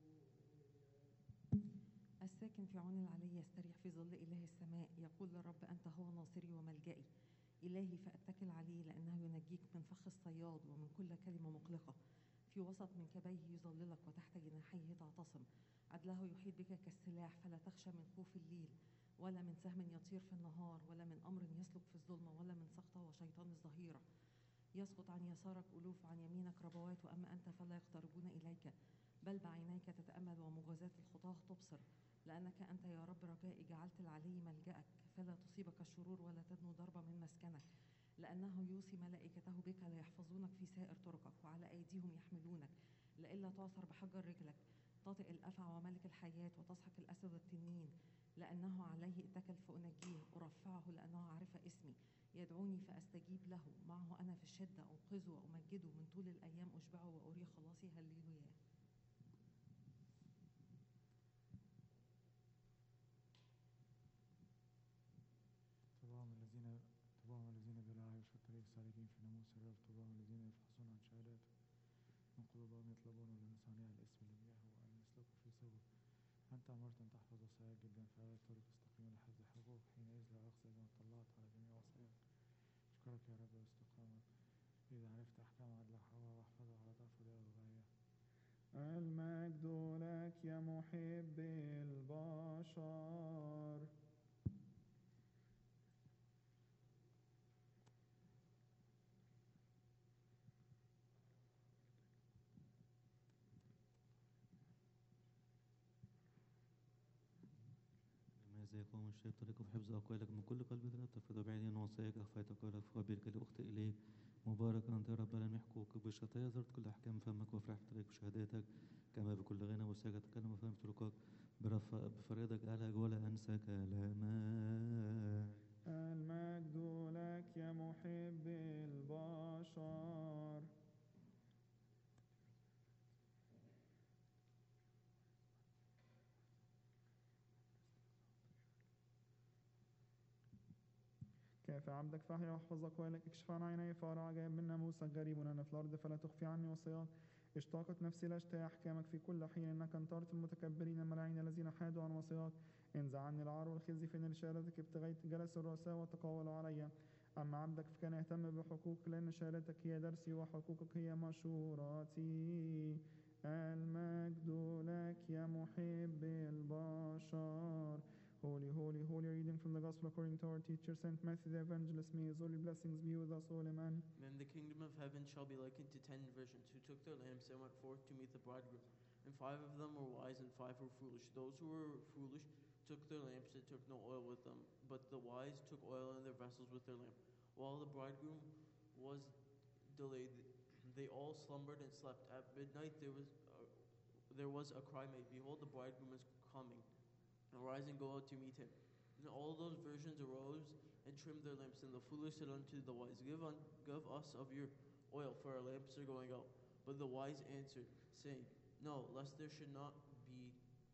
الساكن في عون العلي يستريح في ظل إله السماء يقول للرب أنت هو ناصري وملجئي إلهي فأتكل عليه لأنه ينجيك من فخ الصياد ومن كل كلمة مقلقة في وسط منكبيه يظللك وتحت جناحيه تعتصم عدله يحيط بك كالسلاح فلا تخشى من خوف الليل ولا من سهم يطير في النهار ولا من أمر يسلك في الظلمة ولا من سقطة وشيطان الظهيرة يسقط عن يسارك ألوف عن يمينك ربوات وأما أنت فلا يقتربون إليك بل بعينيك تتأمل ومغازاة الخطاة تبصر لأنك أنت يا رب رجائي جعلت العلي ملجأك فلا تصيبك الشرور ولا تدنو ضربة من مسكنك لأنه يوصي ملائكته بك ليحفظونك في سائر طرقك وعلى أيديهم يحملونك لئلا تعثر بحجر رجلك تطئ الأفعى وملك الحياة وتسحق الأسد والتنين لأنه عليه اتكل فأنجيه أرفعه لأنه عرف اسمي يدعوني فأستجيب له معه أنا في الشدة أنقذه وأمجده من طول الأيام أشبعه وأري خلاصي هللويا طبعهم الذين طبعهم الذين بلا عيش في الطريق سالكين في ناموس الرب طبعهم الذين يفحصون عن شهاداته من قلوبهم يطلبون لمصانع الاسم لمياه وأن يسلكوا في سبل أنت أمرت أن تحفظ وصاياك جدا فهذا الطريق استقيم لحفظ حقوق حينئذ لا أخزى إذا اطلعت على جميع وصاياك أشكرك يا رب واستقامة إذا عرفت أحكام عدل حواء واحفظها على طرف اليد الغاية المجد لك يا محب البشر لماذا يقوم الشيء طريق في حفظ أقوالك من كل قلبك لا تفرض بعيدا عن وصاياك أخفيت قولك في قبيلك لأخطئ إليك مبارك أنت يا رب لم يحكوك بالشطايا زرت كل أحكام فمك وفرحت طريق بشهاداتك كما بكل غنى وساك أتكلم وفهم طرقك برف- بفريضك ألهج ولا أنسى كلامك المجد لك يا محب البشر كيف عبدك فحيا واحفظ أقوالك اكشف عن عيني فارع عجائب من ناموسك غريب أنا في الأرض فلا تخفي عني وصيات اشتاقت نفسي لاشتهي أحكامك في كل حين إنك أنطرت المتكبرين الملاعين الذين حادوا عن وصيات انزع عني العار والخزي فإن لشهادتك ابتغيت جلس الرؤساء وتقاولوا علي أما عبدك فكان يهتم بحقوقك لأن شهادتك هي درسي وحقوقك هي مشوراتي المجد لك يا محب البشر Holy, holy, holy reading from the Gospel according to our teacher Saint Matthew the Evangelist. May his holy blessings be with us all, amen. Then the kingdom of heaven shall be likened to ten virgins who took their lamps and went forth to meet the bridegroom. And five of them were wise and five were foolish. Those who were foolish took their lamps and took no oil with them, but the wise took oil in their vessels with their lamp. While the bridegroom was delayed, they all slumbered and slept. At midnight there was uh, there was a cry made, Behold, the bridegroom is coming. Arise and go out to meet him. And all those virgins arose and trimmed their lamps. And the foolish said unto the wise, Give, un- give us of your oil, for our lamps are going out. But the wise answered, saying, No, lest there should not be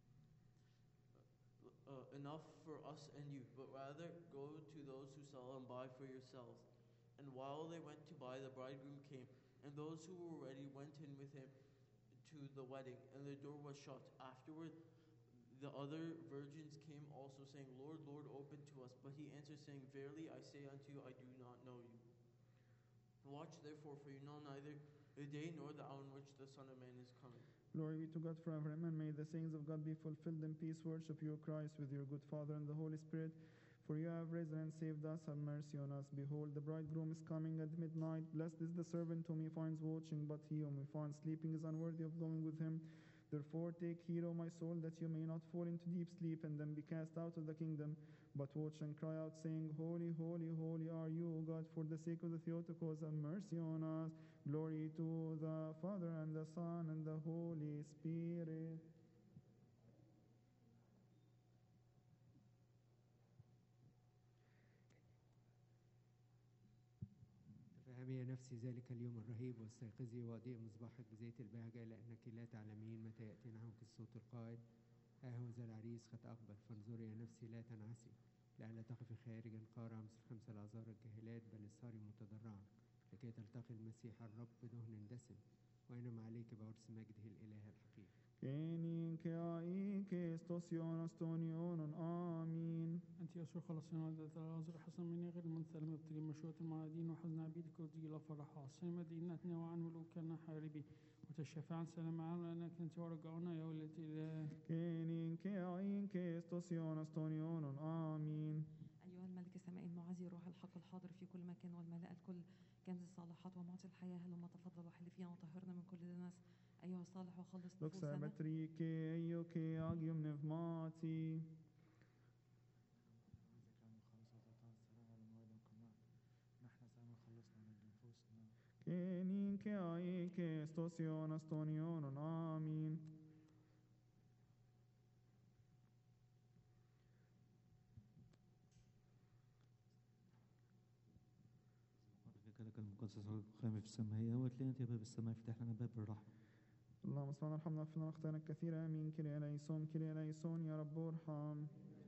uh, enough for us and you, but rather go to those who sell and buy for yourselves. And while they went to buy, the bridegroom came, and those who were ready went in with him to the wedding, and the door was shut. Afterward, the other virgins came also, saying, Lord, Lord, open to us. But he answered, saying, Verily I say unto you, I do not know you. Watch therefore, for you know neither the day nor the hour in which the Son of Man is coming. Glory be to God forever. Amen. May the sayings of God be fulfilled in peace. Worship you, Christ, with your good Father and the Holy Spirit. For you have risen and saved us. Have mercy on us. Behold, the bridegroom is coming at midnight. Blessed is the servant whom he finds watching, but he whom he finds sleeping is unworthy of going with him. Therefore, take heed, O my soul, that you may not fall into deep sleep and then be cast out of the kingdom. But watch and cry out, saying, Holy, holy, holy are you, O God, for the sake of the Theotokos, have mercy on us. Glory to the Father and the Son and the Holy Spirit. تفهمي يا نفسي ذلك اليوم الرهيب واستيقظي واضيء مصباحك بزيت البهجة لأنك لا تعلمين متى يأتي نحوك الصوت القائل ها هو ذا العريس قد أقبل فانظري يا نفسي لا تنعسي لئلا تقفي خارجا قارعة مثل خمس الأعذار الجاهلات بل اسهري متضرعا لكي تلتقي المسيح الرب بدهن دسم وينم عليك بعرس مجده الإله الحقيقي Kenin ke ai ke stosyon astonion آمين أنت يا يسوع خلصنا ذات العازر حسن من غير المنثل مبتلي مشوة المعادين وحزن عبيدك ودي إلى فرح عاصم مدينتنا وعن ملوكنا حاربي وتشفع عن سلام معنا لأنك أنت ورجعنا يا ولد الإله Kenin ke ai ke stosyon astonion آمين أيها الملك السمائي المعزي روح الحق الحاضر في كل مكان والملأ الكل كنز الصالحات ومعطي الحياة هلما تفضل وحل فينا وطهرنا من كل دنس أيها الصالح وخلص Doxa نفوسنا betri ke io ke agium nevmati. نحن سامي خلصنا من نفوسنا Kenin ke ai ke stosyon astonion آمين لك المقدس الخامي في السماء وتلاقي أنت يا باب السماء افتح لنا باب الرحمة اللهم اصفنا ارحمنا واغفر لنا اخطانا الكثيرة آمين كريا ليسون كريا ليسون يا رب ارحم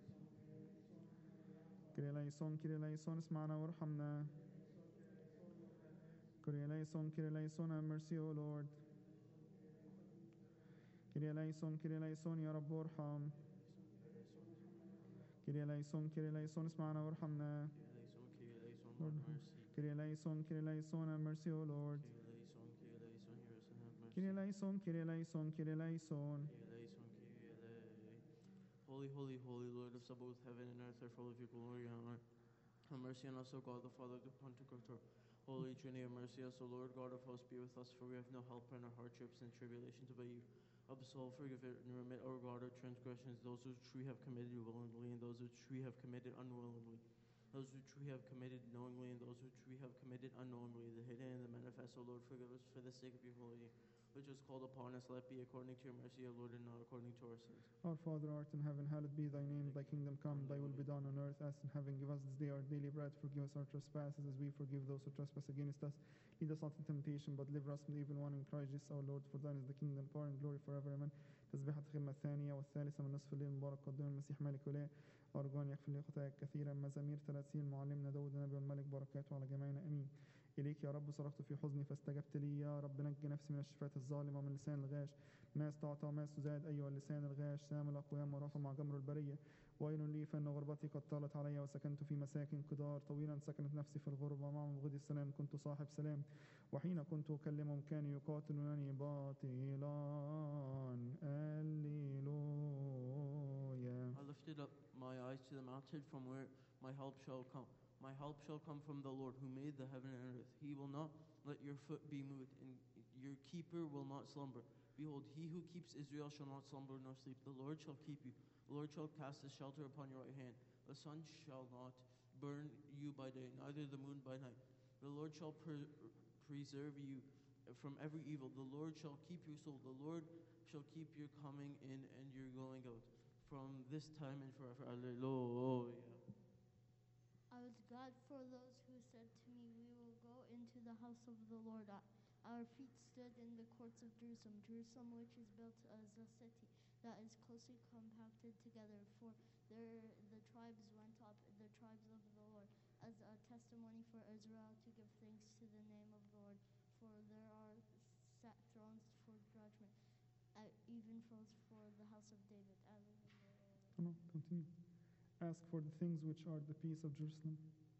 كريا ليسون كريا ليسون اسمعنا وارحمنا كريا ليسون كريا ليسون have mercy O Lord كيريا ليسون كيريا ليسون يا رب ارحم كيريا ليسون كيريا ليسون اسمعنا وارحمنا كيريا ليسون كيريا ليسون have mercy O Lord كيريا ليسون كيريا ليسون كيريا ليسون Holy, holy, holy Lord of Sabaoth, heaven and earth are full of your glory and honor. Have mercy on us, O God, the Father, the Pantocrator. Holy Trinity, have mercy on us, O Lord God of hosts, be with us, for we have no help in our hardships and tribulations but you. Absolve, forgive, and remit, O God, our transgressions, those which we have committed willingly and those which we have committed unwillingly. Those which we have committed knowingly and those which we have committed unknowingly, the hidden and the manifest, O Lord, forgive us for the sake of your holy name, which was called upon us. Let it be according to your mercy, O Lord, and not according to our sins. Our Father art in heaven, hallowed be thy name. Thy kingdom come, thy will be done on earth as in heaven. Give us this day our daily bread. Forgive us our trespasses as we forgive those who trespass against us. Lead us not into temptation, but deliver us from the evil one. In Christ Jesus our Lord, for thine is the kingdom, power, and glory forever. Amen. تسبيحة الخدمة الثانية والثالثة من نصف الليل المبارك قدام المسيح ملك ولاء أرجو أن يغفر لي خطاياك كثيرا مزامير ثلاثين معلمنا داود النبي والملك بركاته على جميعنا أمين إليك يا رب صرخت في حزني فاستجبت لي يا رب نجي نفسي من الشفاة الظالمة من لسان الغاش ما استعطى وما استزاد أيها اللسان الغاش سام الأقوياء ورفع مع جمر البرية ويل لي فإن غربتي قد طالت علي وسكنت في مساكن قدار طويلا سكنت نفسي في الغربة مع مبغض السلام كنت صاحب سلام وحين كنت أكلمهم كانوا يقاتلونني باطلا هللويا I lifted up my eyes to the mountain from where my help shall come. My help shall come from the Lord who made the heaven and earth. He will not let your foot be moved, and your keeper will not slumber. Behold, he who keeps Israel shall not slumber nor sleep. The Lord shall keep you. The Lord shall cast his shelter upon your right hand. The sun shall not burn you by day, neither the moon by night. The Lord shall pre- preserve you from every evil. The Lord shall keep your soul. The Lord shall keep your coming in and your going out from this time and forever. Hallelujah. I was glad for those who said to me, We will go into the house of the Lord. Our- Our feet stood in the courts of Jerusalem, Jerusalem, which is built as a city that is closely compacted together. For there the tribes went up, the tribes of the Lord, as a testimony for Israel to give thanks to the name of the Lord. For there are set thrones for judgment, uh, even thrones for the house of David. Alleluia. Oh, no, continue. Ask for the things which are the peace of Jerusalem.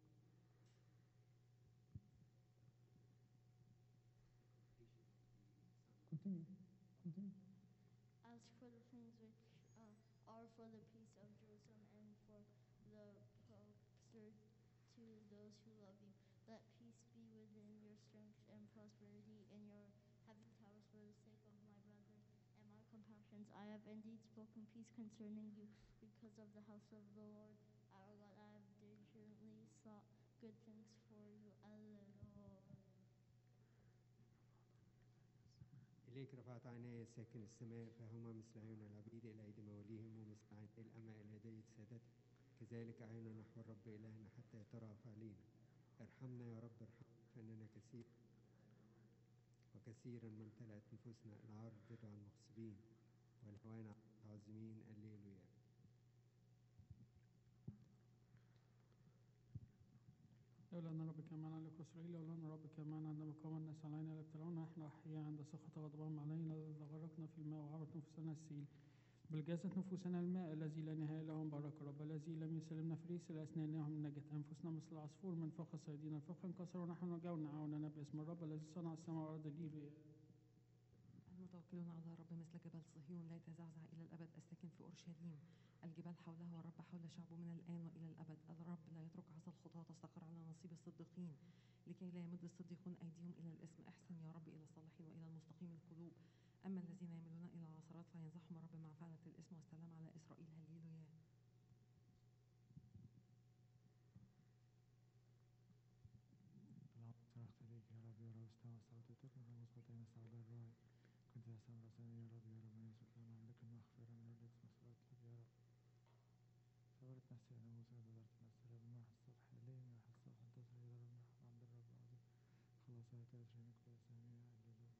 Continue. Continue. Ask for the things which uh, are for the peace of Jerusalem and for the prosperity to those who love you. Let peace be within your strength and prosperity in your heaven towers for the sake of my brethren and my compassions. I have indeed spoken peace concerning you because of the house of the Lord our God. I have diligently sought good things for you. Alleluia. إليك رفعت عيني ساكن السماء فهما مثل عيون العبيد إلى أيدي مواليهم ومثل عين الأمة إلى يدي سادتها كذلك عين نحو الرب إلهنا حتى يترأف علينا ارحمنا يا رب ارحمنا فإننا كثير وكثيرا ما امتلأت نفوسنا العار بدع المغصبين والهوان على العازمين الليلويا لولا أن ربك كان معنا لك إسرائيل لولا أن ربك كان معنا عندما قام الناس علينا لابتلعونا نحن أحياء عند سخط غضبهم علينا إذ غرقنا في الماء وعبت نفوسنا السيل بل جازت نفوسنا الماء الذي لا نهاية لهم بارك الرب الذي لم يسلمنا فريس لأسنانهم نجت أنفسنا مثل العصفور من فوق صيدنا فوق انكسر ونحن نجونا عوننا باسم الرب الذي صنع السماء والأرض ليلويا المتوكلون على الرب مثل جبل صهيون لا يتزعزع إلى الأبد الساكن في أورشليم الجبال حولها والرب حول شعبه من الآن وإلى الأبد الرب لا يترك عصا الخطاة تستقر على نصيب الصديقين لكي لا يمد الصديقون أيديهم إلى الإثم أحسن يا رب إلى الصالحين وإلى المستقيم القلوب أما الذين يميلون إلى العثرات فينزعهم الرب مع فعلة الإثم والسلام على إسرائيل هللويا اللهم صرخت إليك يا رب يا رب استمع صوتك من المسقطين استعجل الراعي كنت أسمع رسائل يا رب يا رب من يسوع لنا عندك المغفرة من الإثم صلاة لك يا رب صبرت نفسي أنا موسى نظرت نفسي رب ما الصبح لين راح الصبح انتصر يا رب نحن عند الرب عظيم خلاص هتأثرين كل سامية هللويا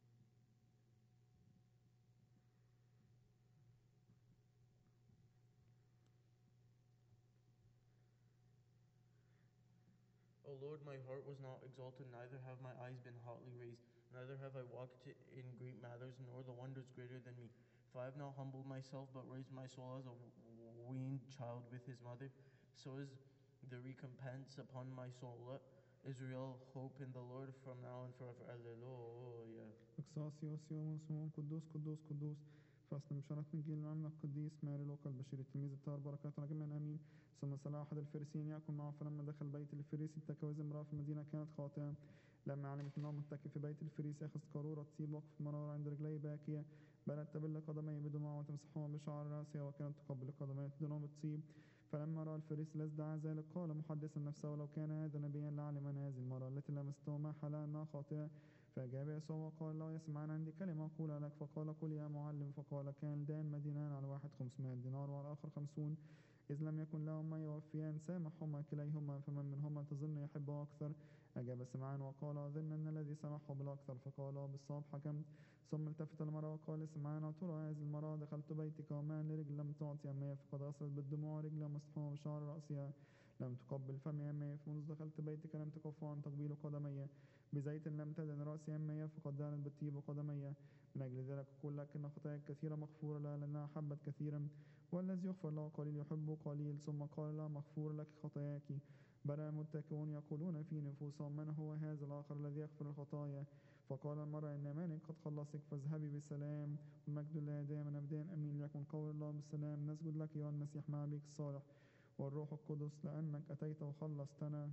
O Lord, my heart was not exalted, neither have my eyes been hotly raised, neither have I walked in great matters, nor the wonders greater than me. For I have not humbled myself, but raised my soul as a weaned child with his mother. So is the recompense upon my soul. Let Israel hope in the Lord from now and forever. Alleluia. اقصاص يوسيوم وسموم قدوس قدوس قدوس فصل بشارة نجيل العمل القديس ماري لوقا البشير التلميذ الطاهر بركاتنا جميعا امين ثم صلى احد الفريسيين ياكل معه فلما دخل بيت الفريسي اتكى امراه في المدينه كانت خاطئه لما علمت انه متكئ في بيت الفريسي اخذت قاروره طيب وقف المناره عند رجليه باكيه بلت تبل قدميه بدموع وتمسحهما بشعر راسها وكانت تقبل قدميه تدنو بالطيب فلما راى الفريسي الذي دعا ذلك قال محدثا نفسه ولو كان هذا نبيا لعلم ان هذه المراه التي لمسته ما حلا انها خاطئه فأجاب يسوع وقال له يسمعان عندي كلمة أقولها لك فقال قل يا معلم فقال كان الدان مدينان على واحد خمسمائة دينار وعلى الآخر خمسون إذ لم يكن لهما يوفيان سامحهما كليهما فمن منهما تظن يحبه أكثر أجاب سمعان وقال أظن أن الذي سمحه بالأكثر فقال بالصواب حكمت ثم التفت المرأة وقال سمعان ترى هذه المرأة دخلت بيتك وما لرجل لم تعطي أمية فقد غسلت بالدموع رجل مسحومة بشعر رأسها لم تقبل فمي أمية فمنذ دخلت بيتك لم تكف عن تقبيل قدمي بزيت لم تدن رأسي أمية فقد دانت بالطيب قدمي من أجل ذلك أقول لك إن خطاياك كثيرة مغفورة لها لأنها حبت كثيرا والذي يغفر له قليل يحبه قليل ثم قال لها مغفور لك خطاياك بل المتكئون يقولون في نفوسهم من هو هذا الآخر الذي يغفر الخطايا فقال المرأة إن مالك قد خلصك فاذهبي بسلام والمجد لله دائما أبدا أمين ليكن قول الله بالسلام نسجد لك يا المسيح مع أبيك الصالح والروح القدس لأنك أتيت وخلصتنا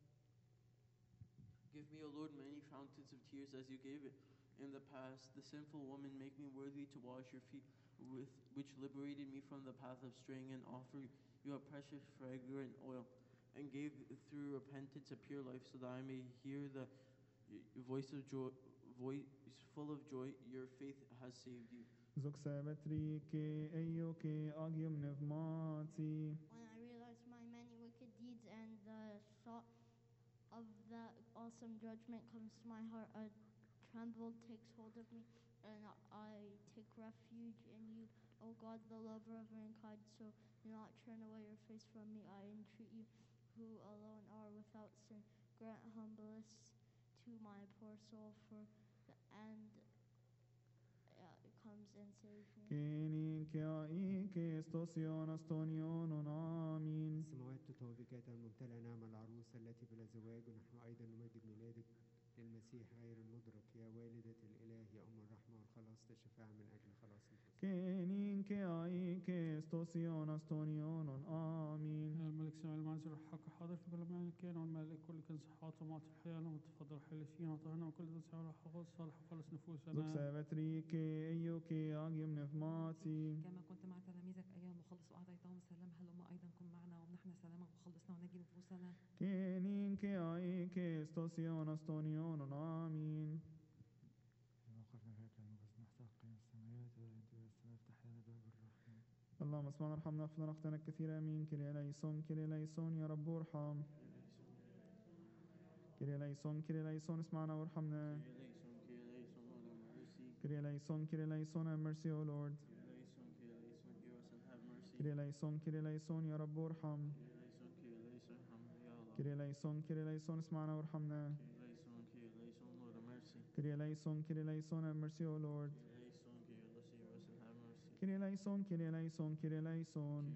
Give me, O Lord, many fountains of tears as you gave it in the past. The sinful woman, make me worthy to wash your feet, with which liberated me from the path of straying, and offer you a precious fragrant oil, and gave through repentance a pure life, so that I may hear the voice of joy, voice full of joy. Your faith has saved you. Zog sabatri ke eyo ke agium nevmati. When I realize my many wicked deeds and the thought of the awesome judgment comes to my heart, a tremble takes hold of me, and I take refuge in you, O God, the lover of mankind. So do not turn away your face from me. I entreat you, who alone are without sin. Grant humbleness to my poor soul, for the end uh, comes and saves me. Keni ke ai ke stosion astonion amin. السماوات تطابق الممتلئة نعم العروس التي بلا زواج ونحن أيضا نمجد ميلادك للمسيح غير المدرك يا والدة الإله يا أم الرحمة والخلاص تشفع من أجل خلاص النفوس Keni ke ai ke stosion astonion amin. الملك سمع المعزر الحق حاضر في كل مكان كان والملك كل كان صحات ومعطي الحياة ومتفضل حلفين وطهرنا وكل ذات سعر حق صالح وخلص Zog نفوسنا sabatri ke eyo ke agium nevmati. كما كنت مع تلاميذك أيها المخلص وأعطيتهم السلام هلما أيضا كن معنا ومنحنا سلامك وخلصنا ونجي نفوسنا Keni ke ai ke stosion astonion amin. لما وقفنا في هيكل المقدس نحتاج قيم السماوات ولا أنت السماء افتح لنا باب الرحمة اللهم اسمعنا ارحمنا اغفر لنا اخطانا الكثيرة امين كريا ليسون كريا ليسون يا رب ارحم كريا ليسون كريا ليسون اسمعنا وارحمنا كريا ليسون كريا ليسون have mercy O Lord كريا ليسون كريا ليسون يا رب ارحم كريا ليسون كريا ليسون اسمعنا وارحمنا كريا ليسون كريا ليسون have mercy O Lord كريا ليسون كريا ليسون كريا ليسون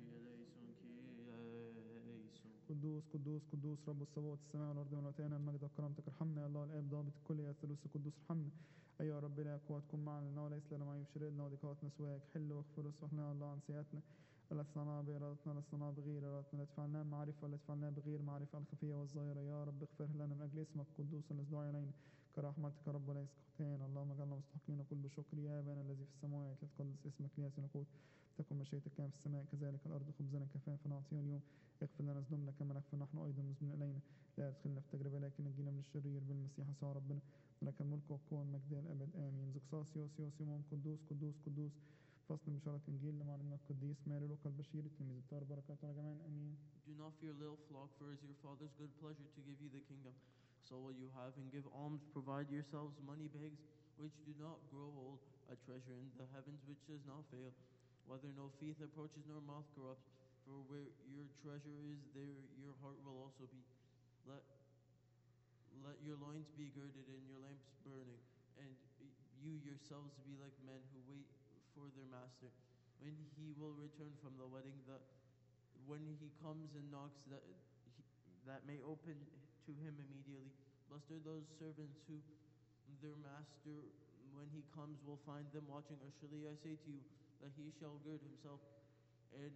قدوس قدوس قدوس رب السماوات السماء والارض وما اتانا المجد وكرامتك ارحمنا يا الله الاب ضابط الكل يا الثالوث القدوس ارحمنا ايها رب لا قوة تكون معنا لنا وليس لنا معي بشريدنا وضيقاتنا سواك حل واغفر واصفح لنا يا الله عن سيئاتنا ولا تصنعنا بإرادتنا لا تصنعنا بغير إرادتنا لا تفعلنا معرفة ولا تفعلنا بغير معرفة الخفية والظاهرة يا رب اغفر لنا من أجل اسمك القدوس الذي علينا كرحمتك يا رب وليس خطايانا اللهم اجعلنا مستحقين كل بشكر يا ابانا الذي في السماوات لتقدس اسمك ليأتي ملكوت تكن مشيئتك كما في السماء كذلك الارض خبزنا كفافا نعطيه اليوم اغفر لنا ذنوبنا كما نغفر نحن ايضا مذنبين الينا لا تدخلنا في تجربه لكن نجينا من الشرير بالمسيح يسوع ربنا ولك الملك والقوه والمجد الى الابد امين زقساس يوس يوس يوم قدوس قدوس قدوس فصل بشارة إنجيل لمعلمنا القديس ماري لوقا البشير التلميذ الطاهر بركاته على جميعا آمين Do not fear, little flock, for it is your Father's good pleasure to give you the kingdom. So will you have and give alms, provide yourselves money bags which do not grow old, a treasure in the heavens which does not fail, whether no thief approaches nor moth corrupts. For where your treasure is, there your heart will also be. Let let your loins be girded and your lamps burning, and you yourselves be like men who wait before their master. When he will return from the wedding, that when he comes and knocks, that he, that may open to him immediately. Blessed are those servants who their master, when he comes, will find them watching. Or surely I say to you that he shall gird himself and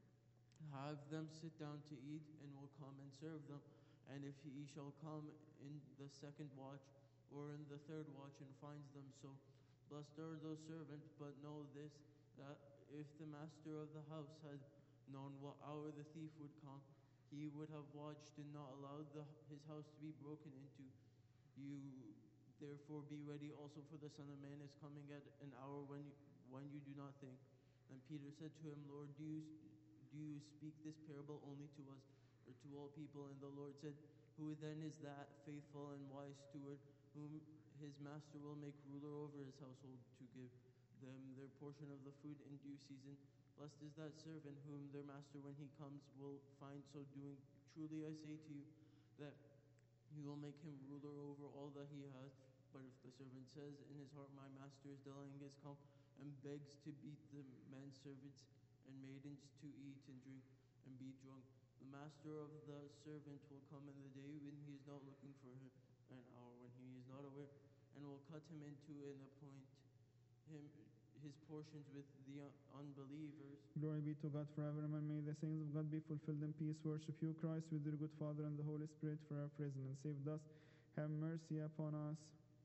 have them sit down to eat, and will come and serve them. And if he shall come in the second watch or in the third watch and finds them so, blessed are those servants. But know this, that if the master of the house had known what hour the thief would come, he would have watched and not allowed the, his house to be broken into. You therefore be ready also, for the Son of Man is coming at an hour when you, when you do not think. And Peter said to him, Lord, do you, do you speak this parable only to us or to all people? And the Lord said, Who then is that faithful and wise steward whom his master will make ruler over his household to give them their portion of the food in due season? Blessed is that servant whom their master, when he comes, will find so doing. Truly I say to you that he will make him ruler over all that he has. But if the servant says in his heart, My master is delaying his come, and begs to beat the men servants and maidens to eat and drink and be drunk, the master of the servant will come in the day when he is not looking for him, an hour when he is not aware, and will cut him into and appoint him his portions with the un- unbelievers. Glory be to God forever. And may the sayings of God be fulfilled in peace. Worship you, Christ, with your good Father and the Holy Spirit, forever present and saved us. Have mercy upon us.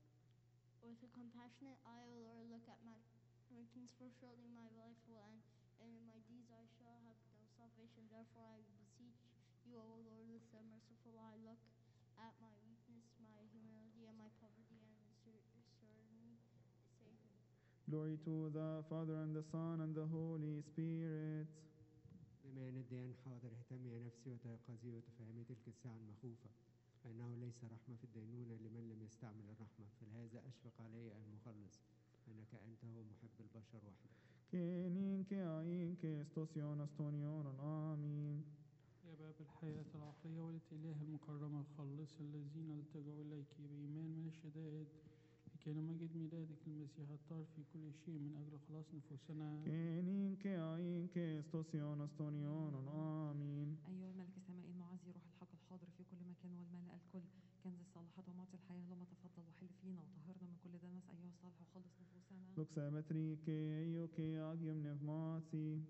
With a compassionate eye, O Lord, look at my weakness, for surely my life will end, and in my deeds I shall have no salvation. Therefore I beseech you, O Lord, with the merciful eye, look at my weakness, my humility, and my poverty, and ser- serve me, save me. Glory to the Father and the Son and the Holy Spirit. بما أن الديان حاضر اهتم يا نفسي وتيقظي وتفهمي تلك الساعة المخوفة فإنه ليس رحمة في الدينونة لمن لم يستعمل الرحمة فلهذا أشفق علي المخلص أنك أنت هو محب البشر وحدك كينين كياين كيستوسيون استونيون آمين يا باب الحياة العقلية ولد إله المكرم الخلص الذين التجوا إليك بإيمان من الشدائد لكي نمجد ميلادك المسيح الطار في كل شيء من أجل خلاص نفوسنا كينين كياين كيستوسيون استونيون آمين أيها الملك السمائي المعزي روح الحق الحاضر في كل مكان والملأ الكل كنز الصالحات ومعطي الحياة لما تفضل وحل فينا وطهرنا من كل دنس أيها الصالح وخلص نفوسنا Lux emetri keio ke agium pneumati.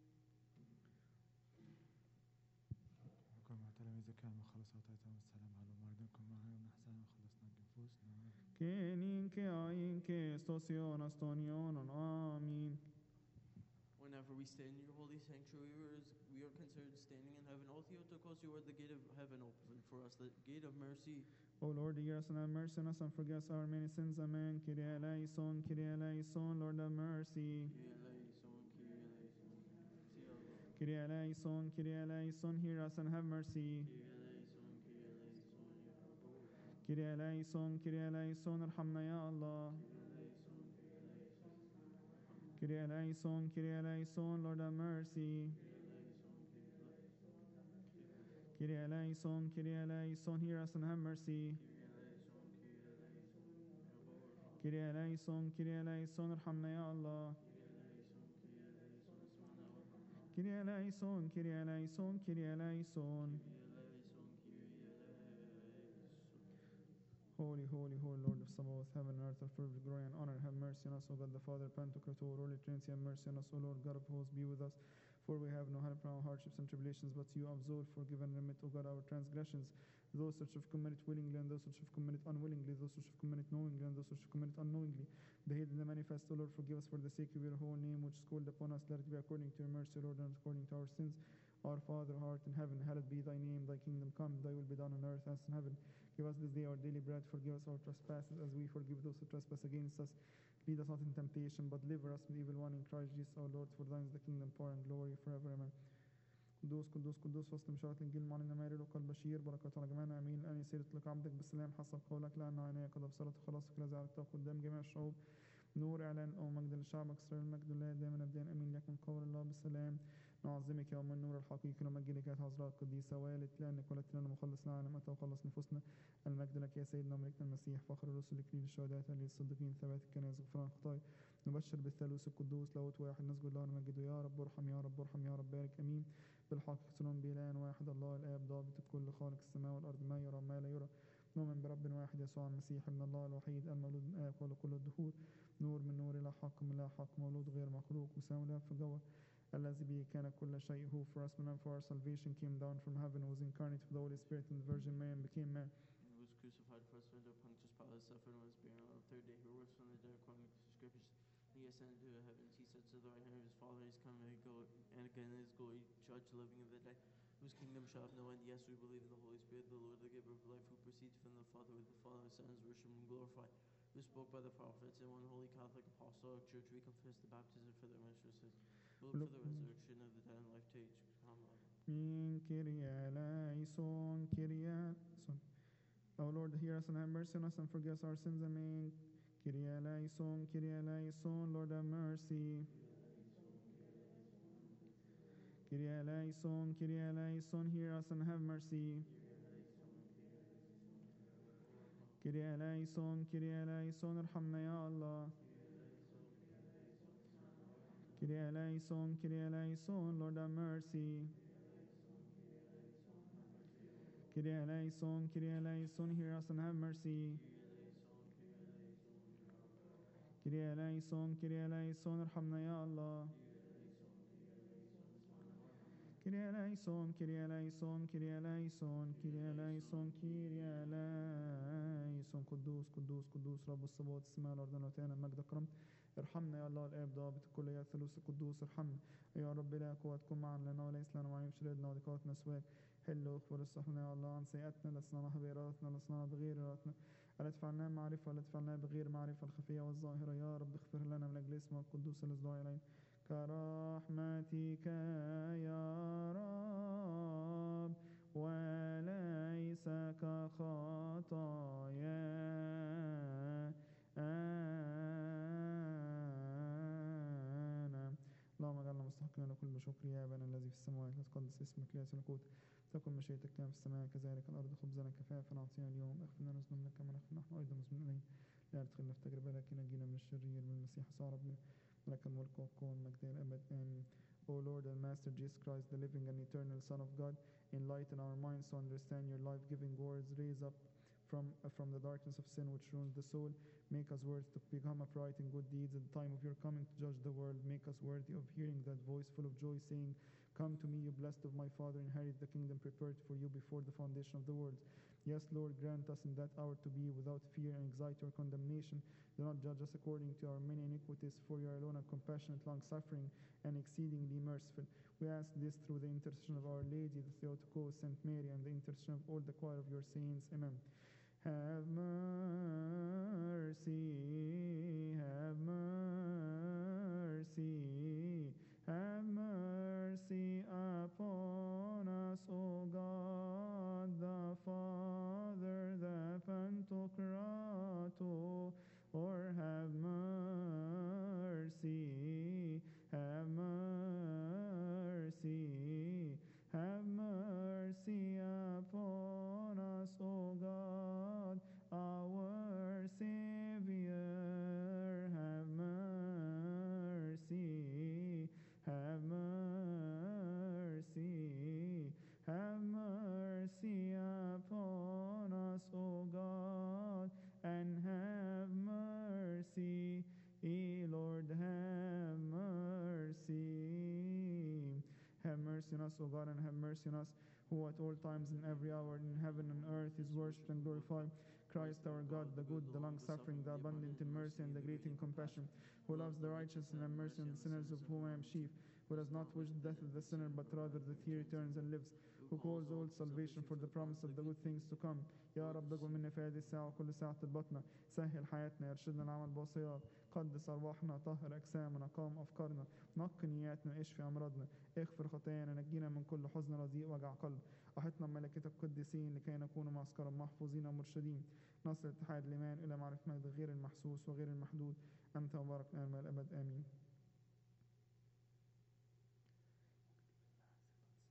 وكن مع تلاميذك المخلص وأعطيتهم السلام على مرضكم معهم أحسن وخلصنا نفوسنا Kenin keain kestosion astonion Amen. Whenever we stand in your holy sanctuary, we are, we are considered standing in heaven. O Theotokos, you are the gate of heaven. Open for us the gate of mercy. O Lord, hear us and have mercy on us and forgive us our many sins. Amen. Kyrie eleison, Kyrie eleison, Lord have mercy. Kyrie eleison, Kyrie eleison, hear us and have mercy. Kyrie eleison, Kyrie eleison, ارحمنا يا الله. Kyrie eleison, Kyrie eleison, Lord have mercy. Kyrie eleison, Kyrie eleison, hear us and have mercy. Kyrie eleison, Kyrie eleison, ارحمنا يا الله. Kyrie eleison, Kyrie eleison, Kyrie eleison. Holy, holy, holy Lord of Sabaoth, heaven and earth are full of glory and honor. Have mercy on us, O God the Father, Pantocrator, Holy Trinity, have mercy on us, O Lord God of hosts, be with us. For we have no help from our hardships and tribulations, but you absolve, forgive, and remit, O God, our transgressions, those which have committed willingly and those which have committed unwillingly, those which have committed knowingly and those which have committed unknowingly. The hidden and the manifest, O Lord, forgive us for the sake of your holy name, which is called upon us. Let it be according to your mercy, Lord, and according to our sins. Our Father, who art in heaven, hallowed be thy name. Thy kingdom come, thy will be done on earth as in heaven. Give us this day our daily bread. Forgive us our trespasses as we forgive those who trespass against us. Lead us not in temptation, but deliver us from the evil one in Christ Jesus our Lord. For thine is the kingdom, power, and glory forever. Amen. قدوس قدوس قدوس وسط مشارة الإنجيل معنا ماري لوقا البشير بركات على جميعنا آمين الآن يسير لك عبدك بالسلام حسب قولك لأن عينيك قد أبصرت خلاصك الذي عرفته قدام جميع الشعوب نور إعلان أو مجد لشعبك سر المجد لله دائما أبدان أمين لكن قول الله بالسلام نعظمك يا أم النور الحقيقي ونمجدك يا عذراء القديسة والد لأنك ولدت لنا مخلص العالم أتى وخلص نفوسنا المجد لك يا سيدنا وملكنا المسيح فخر الرسل إكليل الشهداء تهليل الصديقين ثبات الكنائس غفران الخطايا نبشر بالثالوث القدوس لاهوت واحد نسجد له ونمجده يا رب ارحم يا رب ارحم يا رب بارك امين بالحق سنون بإله واحد الله الآب ضابط الكل خالق السماء والأرض ما يرى ما لا يرى نؤمن برب واحد يسوع المسيح ابن الله الوحيد المولود من آب قبل كل الدهور نور من نور إلى حق من لا حق مولود غير مخلوق مساوي له في الجوهر الذي به كان كل شيء who for us and for our salvation came down from heaven was incarnate with the Holy Spirit and the Virgin Mary and became man and was crucified for us under Pontius Pilate, suffered and was buried on the third day. He rose from the dead according to the scriptures. He ascended to the heavens. He sits at the right hand of his Father. He's coming and go and again in his glory, judge the living and the dead. Whose kingdom shall have no end. Yes, we believe in the Holy Spirit, the Lord, the giver of life, who proceeds from the Father, with the Father and Son is worshipped and glorified. Who spoke by the prophets in one holy Catholic apostolic church. We confess the baptism for the remission of sins. We look for the resurrection of the dead and life to age. Come, Amen. Min Kyrie eleison, Kyrie eleison. O Lord, hear us and have mercy on us and forgive us our sins. Amen. Kyrie eleison, Kyrie eleison, Lord have mercy. Kyrie eleison, Kyrie eleison, hear us and have mercy. Kyrie eleison, Kyrie eleison, ارحمنا يا الله. Kyrie eleison, Kyrie eleison, Lord have mercy. Kyrie eleison, Kyrie eleison, hear us and have mercy. Kyrie eleison, Kyrie eleison, ارحمنا يا الله. Kyrie eleison, Kyrie eleison, Kyrie eleison, Kyrie eleison, Kyrie eleison, قدوس قدوس قدوس رب الصبوات السماء والأرض والأوتان المجد كرم ارحمنا يا الله الآب ضابط الكل يا الثالوث القدوس ارحمنا يا رب لا قوة تكون معنا لنا وليس لنا معين شريدنا وضيقاتنا سواك حل واغفر اصلحنا يا الله عن سيئاتنا لا تصنعها بإرادتنا لا تصنعها بغير إرادتنا ألا تفعلنا معرفة ولا تفعلنا بغير معرفة الخفية والظاهرة يا رب اغفر لنا من أجل اسمك القدوس الذي إلينا كرحمتك يا رب وليس كخطايا أنا اللهم اجعلنا مستحقين لكل شكر يا أبانا الذي في السماوات لتقدس اسمك ليأتي ملكوتك تكن مشيئتك كما في السماء كذلك الأرض خبزنا كفافا أعطينا اليوم اغفر لنا ذنوبنا كما نغفر نحن أيضا مذنبين إلينا لا تدخلنا في تجربة لكن نجينا من الشرير بالمسيح يسوع ربنا لك الملك والقوة والمجد إلى الأبد آمين O Lord and Master Jesus Christ, the living and eternal Son of God, enlighten our minds to understand your life-giving words. Raise up from, uh, from the darkness of sin which ruins the soul. Make us worthy to become upright in good deeds at the time of your coming to judge the world. Make us worthy of hearing that voice full of joy saying, Come to me, you blessed of my Father, inherit the kingdom prepared for you before the foundation of the world. Yes, Lord, grant us in that hour to be without fear, anxiety, or condemnation. Do not judge us according to our many iniquities, for you are alone are compassionate, long suffering, and exceedingly merciful. We ask this through the intercession of Our Lady, the Theotokos, Saint Mary, and the intercession of all the choir of your saints. Amen. Have mercy, have mercy, have mercy upon us, O God, the Father, the Pantocrator, or have mercy, have mercy, have mercy upon us, O God, our Savior, have mercy, have mercy, have mercy upon us, O God, and have mercy, ye Lord, have mercy. Have mercy on us, O God, and have mercy on us, who at all times and every hour in heaven and earth is worshipped and glorified. Christ our God, the good, the long suffering, the abundant in mercy, and the great in compassion, who loves the righteous and have mercy on the sinners of whom I am chief, who does not wish the death of the sinner, but rather that he returns and lives, who calls all salvation for the promise of the good things to come. يا رب اقبل منا في هذه الساعة وكل ساعة البطنة سهل حياتنا ارشدنا نعمل بوصيات قدس أرواحنا طهر أجسامنا قام أفكارنا نق نياتنا اشفي أمراضنا اغفر خطايانا نجينا من كل حزن رديء وجع قلب أحطنا بملائكتك القديسين لكي نكون معسكرا محفوظين ومرشدين نصل اتحاد الإيمان إلى معرفة مجد غير المحسوس وغير المحدود أنت وبارك الآن والأبد آمين